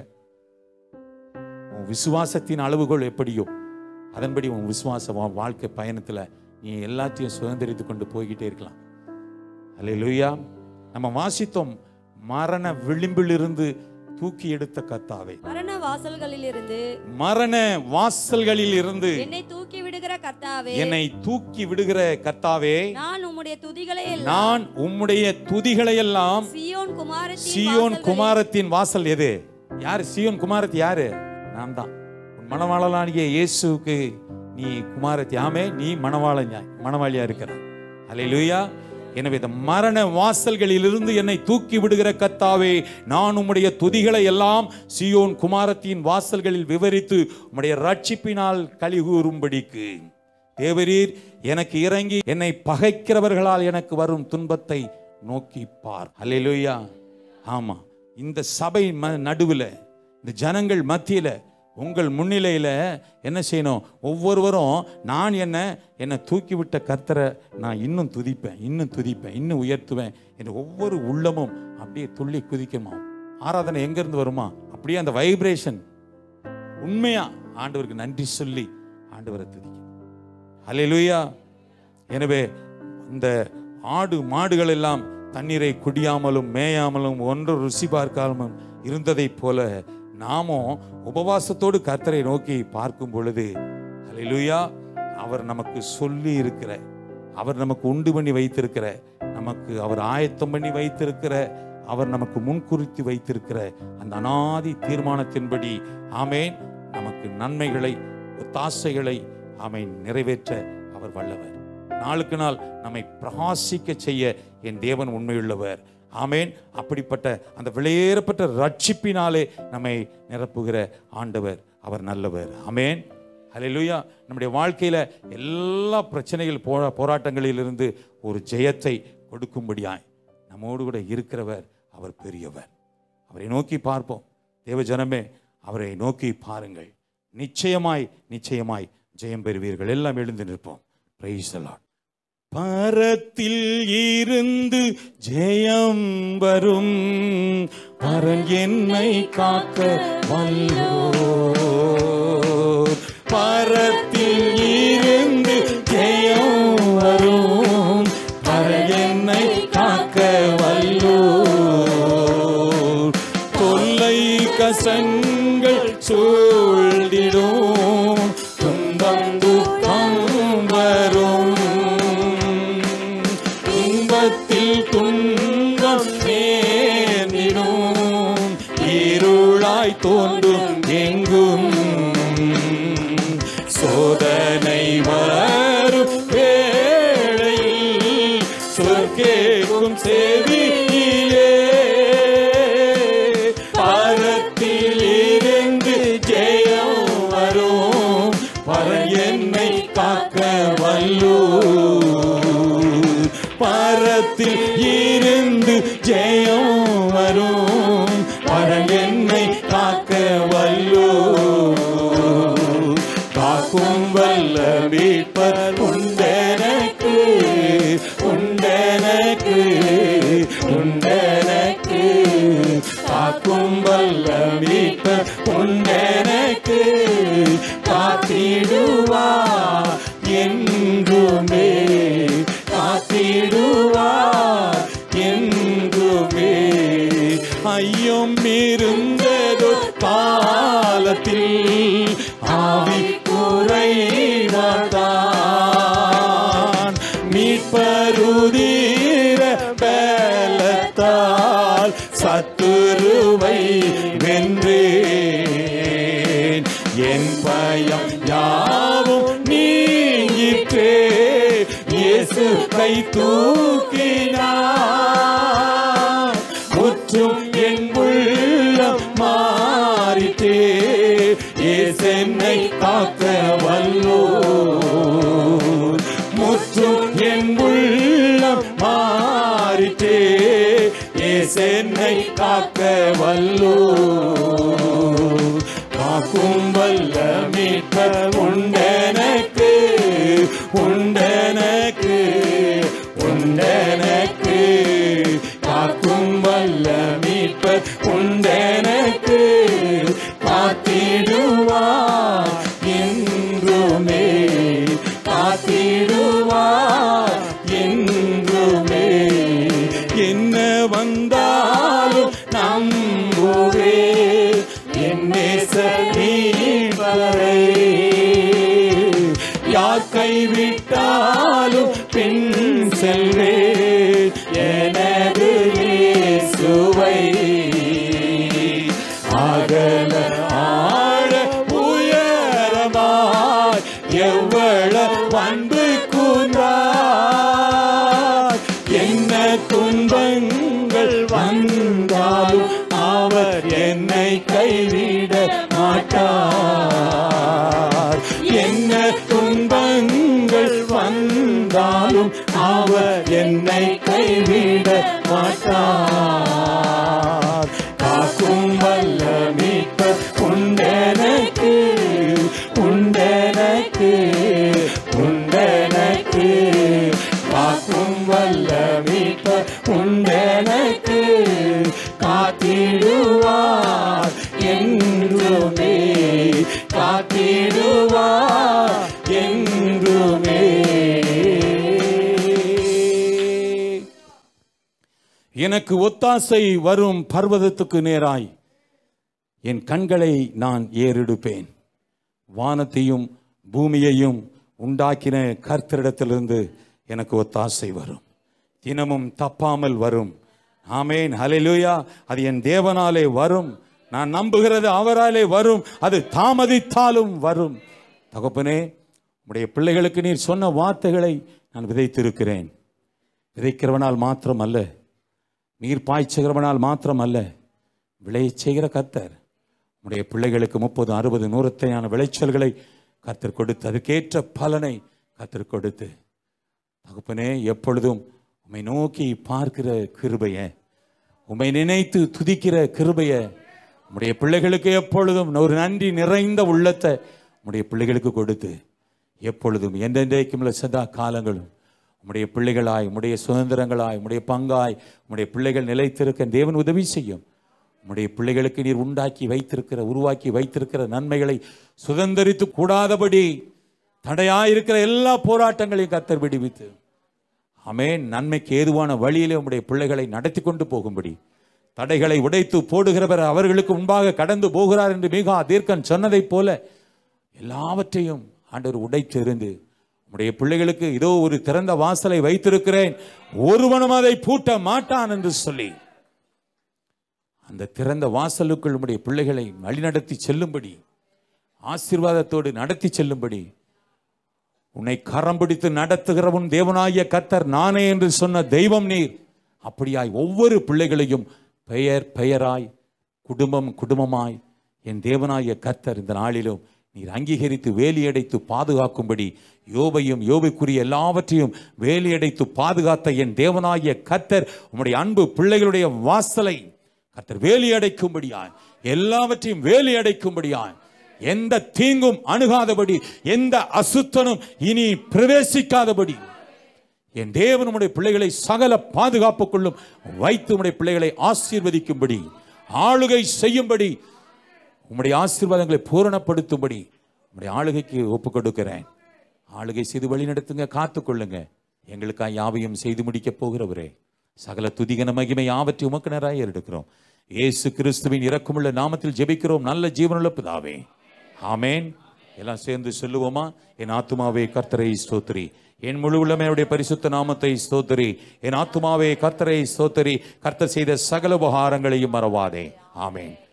Speaker 1: உன் விசுவாசத்தின் அளவுகோல் எப்படியோ அதன்படி உன் விசுவாச வா- வாழ்க்கை பயணத்துல நீ எல்லாத்தையும் சுதந்திரித்து கொண்டு போய்கிட்டே இருக்கலாம் அல்லேலூயா நம்ம வாசித்தோம் மரண விளிம்பிலிருந்து தூக்கி எடுத்த கத்தாவை
Speaker 7: மரண வாசல்களிலிருந்து
Speaker 1: மரண வாசல்களில் இருந்து
Speaker 7: என்னை தூக்கி விடுகிற கர்த்தாவே
Speaker 1: என்னை தூக்கி விடுகிற கத்தாவே
Speaker 7: நான் உம்முடைய உம்முடைய துதிகளை எல்லாம்
Speaker 1: நான் உம்முடைய துதிகளை எல்லாம்
Speaker 7: சியோன் குமாரத்தின்
Speaker 1: சியோன்
Speaker 7: வாசல்களில்
Speaker 1: குமாரத்தின் வாசல் எது யாரு சியோன் குமாரத்தி யாரு நான் தான் உன் மணவாளனாகிய இயேசுவுக்கு நீ குமாரத்தி ஆமே நீ மணவாளன் மணவாளியா இருக்கிற அல்லேலூயா எனவே இந்த மரண வாசல்களிலிருந்து என்னை தூக்கி விடுகிற கத்தாவே நான் உம்முடைய துதிகளை எல்லாம் சியோன் குமாரத்தின் வாசல்களில் விவரித்து உம்முடைய ரட்சிப்பினால் களி கூறும்படிக்கு தேவரீர் எனக்கு இறங்கி என்னை பகைக்கிறவர்களால் எனக்கு வரும் துன்பத்தை நோக்கி பார் அல்லேலூயா ஆமா இந்த சபை ம நடுவில் இந்த ஜனங்கள் மத்தியில் உங்கள் முன்னிலையில் என்ன செய்யணும் ஒவ்வொருவரும் நான் என்ன என்னை தூக்கிவிட்ட கர்த்தரை நான் இன்னும் துதிப்பேன் இன்னும் துதிப்பேன் இன்னும் உயர்த்துவேன் என்று ஒவ்வொரு உள்ளமும் அப்படியே துள்ளி குதிக்குமா ஆராதனை எங்கேருந்து வருமா அப்படியே அந்த வைப்ரேஷன் உண்மையா ஆண்டவருக்கு நன்றி சொல்லி ஆண்டவரை துதிக்கணும் ஹalleluya எனவே இந்த ஆடு மாடுகள் எல்லாம் தண்ணீரை குடியாமலும் மேயாமலும் ஒன்று ருசி பார்க்காமலும் இருந்ததைப் போல நாமும் உபவாசத்தோடு கர்த்தரை நோக்கி பார்க்கும் பொழுது ஹalleluya அவர் நமக்கு சொல்லி இருக்கிற அவர் நமக்கு உண்டு பண்ணி வைத்திருக்கிற நமக்கு அவர் ஆயத்தம் பண்ணி வைத்திருக்கிற அவர் நமக்கு முன்குறித்து வைத்திருக்கிற அந்த அனாதி தீர்மானத்தின்படி ஆமேன் நமக்கு நன்மைகளை ஒத்தாசைகளை ஆமேன் நிறைவேற்ற அவர் வல்லவர் நாளுக்கு நாள் நம்மை பிரகாசிக்க செய்ய என் தேவன் உண்மையுள்ளவர் ஆமேன் அப்படிப்பட்ட அந்த வெளியேறப்பட்ட ரட்சிப்பினாலே நம்மை நிரப்புகிற ஆண்டவர் அவர் நல்லவர் ஆமேன் ஹalleluya நம்முடைய வாழ்க்கையில எல்லா பிரச்சனைகள் போ போராட்டங்களிலிருந்து ஒரு ஜெயத்தை கொடுக்கும்படியாய் நம்மோடு கூட இருக்கிறவர் அவர் பெரியவர் அவரை நோக்கி பார்ப்போம் தேவ ஜனமே அவரை நோக்கி பாருங்கள் நிச்சயமாய் நிச்சயமாய் ஜெயம் பெறுவீர்கள் எல்லாம் எழுந்து நிற்போம் பிரைஸ் பரத்தில் இருந்து ஜெயம் வரும் பரன் என்னை காக்க வல்லோ பரத்தில் இருந்து ஜெயம் வரும் பரன் என்னை காக்க வல்லோ தொல்லை கசங்கள் சூழ்ந்திடும் துன்பம் துக்கம் வரும் துன்பத்தில் துன்பம் நேர்ந்திடும் இருளாய் தோன்றும் எங்கும் சோதனை வரும் வேளையில் சொற்கேக்கும் செவியிலே பரத்தில் இருந்து ஜெயம் வரும் பரன் என்னை காக்க வல்லோ பரத்தில் இருந்து ஜெயம் வரும் பரன் என்னை காக்க வல்லோ காக்கும் வல்ல மீட்பர் உண்டெனக்கு உண்டெனக்கு உண்டெனக்கு காக்கும் வல்ல மீட்பர் உண்டெனக்கு காத்திடுவா என்றுமே காத்திடுவா என்றுமே ஐயம் இருந்ததோ காலத்தில் ஆவி குறைவாதான் மீட்பருதீர பலத்தால் சத்துருவை வென்றேன் என் பயம் யாவும் நீங்கிற்றே இயேசு கை தூக்கினார் முற்றும் என் உள்ளம் மாறிட்டே ஏசென்னை காக்க வல்லோ முற்றும் என் உள்ளம் மாறிட்டே ஏசென்னை காக்க வல்லோ காக்கும் வல்ல மீட்பர் உண்டெனக்கு உண்டெனக்கு உண்டெனக்கு காக்கும் வல்ல மீட்பர் உண்டெனக்கு காத்திடுவா என்றுமே காத்திடுவா என்றுமே என்ன வந்தாலும் நம்புவே என்னே சீவரை யார் கைவிட்டாலும் பின் செல்வே
Speaker 2: எனது இயேசுவை அகல ஆழ உயரமாய் எவ்வளவு அன்பு கூர்ந்தார் என்ன துன்பங்கள் வந்தாலும் அவர் என்னை கைவிட மாட்டார் என்ன துன்பங்கள் வந்தாலும் அவர் என்னை கைவிட மாட்டார் காக்கும் வல்ல மீட்பர் உண்டெனக்கு உண்டெனக்கு உண்டெனக்கு காக்கும் வல்ல மீட்பர் உண்டெனக்கு காத்திடுவார் என்றுமே காத்திடுவார் என்றுமே
Speaker 1: எனக்கு ஒத்தாசை வரும் பர்வதத்துக்கு நேராய் என் கண்களை நான் ஏறெடுப்பேன் வானத்தையும் பூமியையும் உண்டாக்கின கர்த்தரிடத்திலிருந்து எனக்கு ஒத்தாசை வரும் தினமும் தப்பாமல் வரும் ஆமேன் ஹalleluya அது என் தேவனாலே வரும் நான் நம்புகிறது அவராலே வரும் அது தாமதித்தாலும் வரும் தகப்பனே உடைய பிள்ளைகளுக்கு நீர் சொன்ன வார்த்தைகளை நான் விதைத்திருக்கிறேன் விதைக்கிறவனால் மாத்திரம் அல்ல நீர் பாய்ச்சுகிறவனால் மாத்திரம் அல்ல விளையச் செய்கிற கர்த்தர் உடைய பிள்ளைகளுக்கு முப்பது அறுபது நூறத்தையான விளைச்சல்களை கர்த்தர் கொடுத்து அதுக்கேற்ற பலனை கர்த்தர் கொடுத்து தகப்பனே எப்பொழுதும் உம்மை நோக்கி பார்க்கிற கிருபைய உம்மை நினைத்து துதிக்கிற கிருபைய உம்முடைய பிள்ளைகளுக்கு எப்பொழுதும் ஒரு நன்றி நிறைந்த உள்ளத்தை உம்முடைய பிள்ளைகளுக்கு கொடுத்து எப்பொழுதும் என்றென்றைக்கும் உள்ள சதா காலங்களும் உம்முடைய பிள்ளைகளாய் உம்முடைய சுதந்திரங்களாய் உம்முடைய பங்காய் உம்முடைய பிள்ளைகள் நிலைத்திருக்க தேவன் உதவி செய்யும் உம்முடைய பிள்ளைகளுக்கு நீர் உண்டாக்கி வைத்திருக்கிற உருவாக்கி வைத்திருக்கிற நன்மைகளை சுதந்திரித்து கூடாதபடி தடையாயிருக்கிற எல்லா போராட்டங்களையும் கத்தர் விடுவித்து ஆமென் நன்மைக்கு ஏதுவான வழியிலே உம்முடைய பிள்ளைகளை நடத்தி கொண்டு போகும்படி தடைகளை உடைத்து போடுகிறவர் அவர்களுக்கு முன்பாக கடந்து போகிறார் என்று மிகா தீர்க்கன் சொன்னதைப் போல எல்லாவற்றையும் ஆண்டவர் உடைத்தெறிந்து உம்முடைய பிள்ளைகளுக்கு இதோ ஒரு திறந்த வாசலை வைத்திருக்கிறேன் ஒருவனும் அதை பூட்ட மாட்டான் என்று சொல்லி அந்த திறந்த வாசலுக்குள் உம்முடைய பிள்ளைகளை வழிநடத்தி செல்லும்படி ஆசீர்வாதத்தோடு நடத்தி செல்லும்படி உன்னை கரம் பிடித்து நடத்துகிறவன் தேவனாகிய கர்த்தர் நானே என்று சொன்ன தெய்வம் நீர் அப்படியாய் ஒவ்வொரு பிள்ளைகளையும் பெயர் பெயராய் குடும்பம் குடும்பமாய் என் தேவனாகிய கர்த்தர் இந்த நாளிலும் நீர் அங்கீகரித்து வேலியடைத்து பாதுகாக்கும்படி யோபையும் யோபைக்குரிய எல்லாவற்றையும் வேலியடைத்து பாதுகாத்த என் தேவனாகிய கர்த்தர் உம்முடைய அன்பு பிள்ளைகளுடைய வாசலை கர்த்தர் வேலியடைக்கும்படியாய் எல்லாவற்றையும் வேலியடைக்கும்படியாய் எந்த தீங்கும் அணுகாதபடி எந்த அசுத்தனும் இனி பிரவேசிக்காதபடி என் தேவன் உம்முடைய பிள்ளைகளை சகல பாதுகாப்புக்குள்ளும் வைத்து உம்முடைய பிள்ளைகளை ஆசீர்வதிக்கும்படி ஆளுகை செய்யும்படி உம்முடைய ஆசீர்வாதங்களை பூரணப்படுத்தும்படி உம்முடைய ஆளுகைக்கு ஒப்பு கொடுக்கிறேன் ஆளுகை செய்து வழி நடத்துங்க காத்துக்கொள்ளுங்க எங்களுக்காக யாவையும் செய்து முடிக்கப் போகிறவரே சகல துதிகன மகிமை யாவற்றை உமக்கு நேராக எடுக்கிறோம் இயேசு கிறிஸ்துவின் இரக்கமுள்ள நாமத்தில் ஜெபிக்கிறோம் நல்ல ஜீவனுள்ள பிதாவே ஆமேன் எல்லாம் சேர்ந்து சொல்லுவோமா என் ஆத்துமாவே கர்த்தரை ஸ்தோத்திரி என் முழு உள்ளமையுடைய பரிசுத்த நாமத்தை ஸ்தோத்திரி என் ஆத்துமாவே கர்த்தரை ஸ்தோத்திரி கர்த்தர் செய்த சகல உபகாரங்களையும் மறவாதே ஆமேன்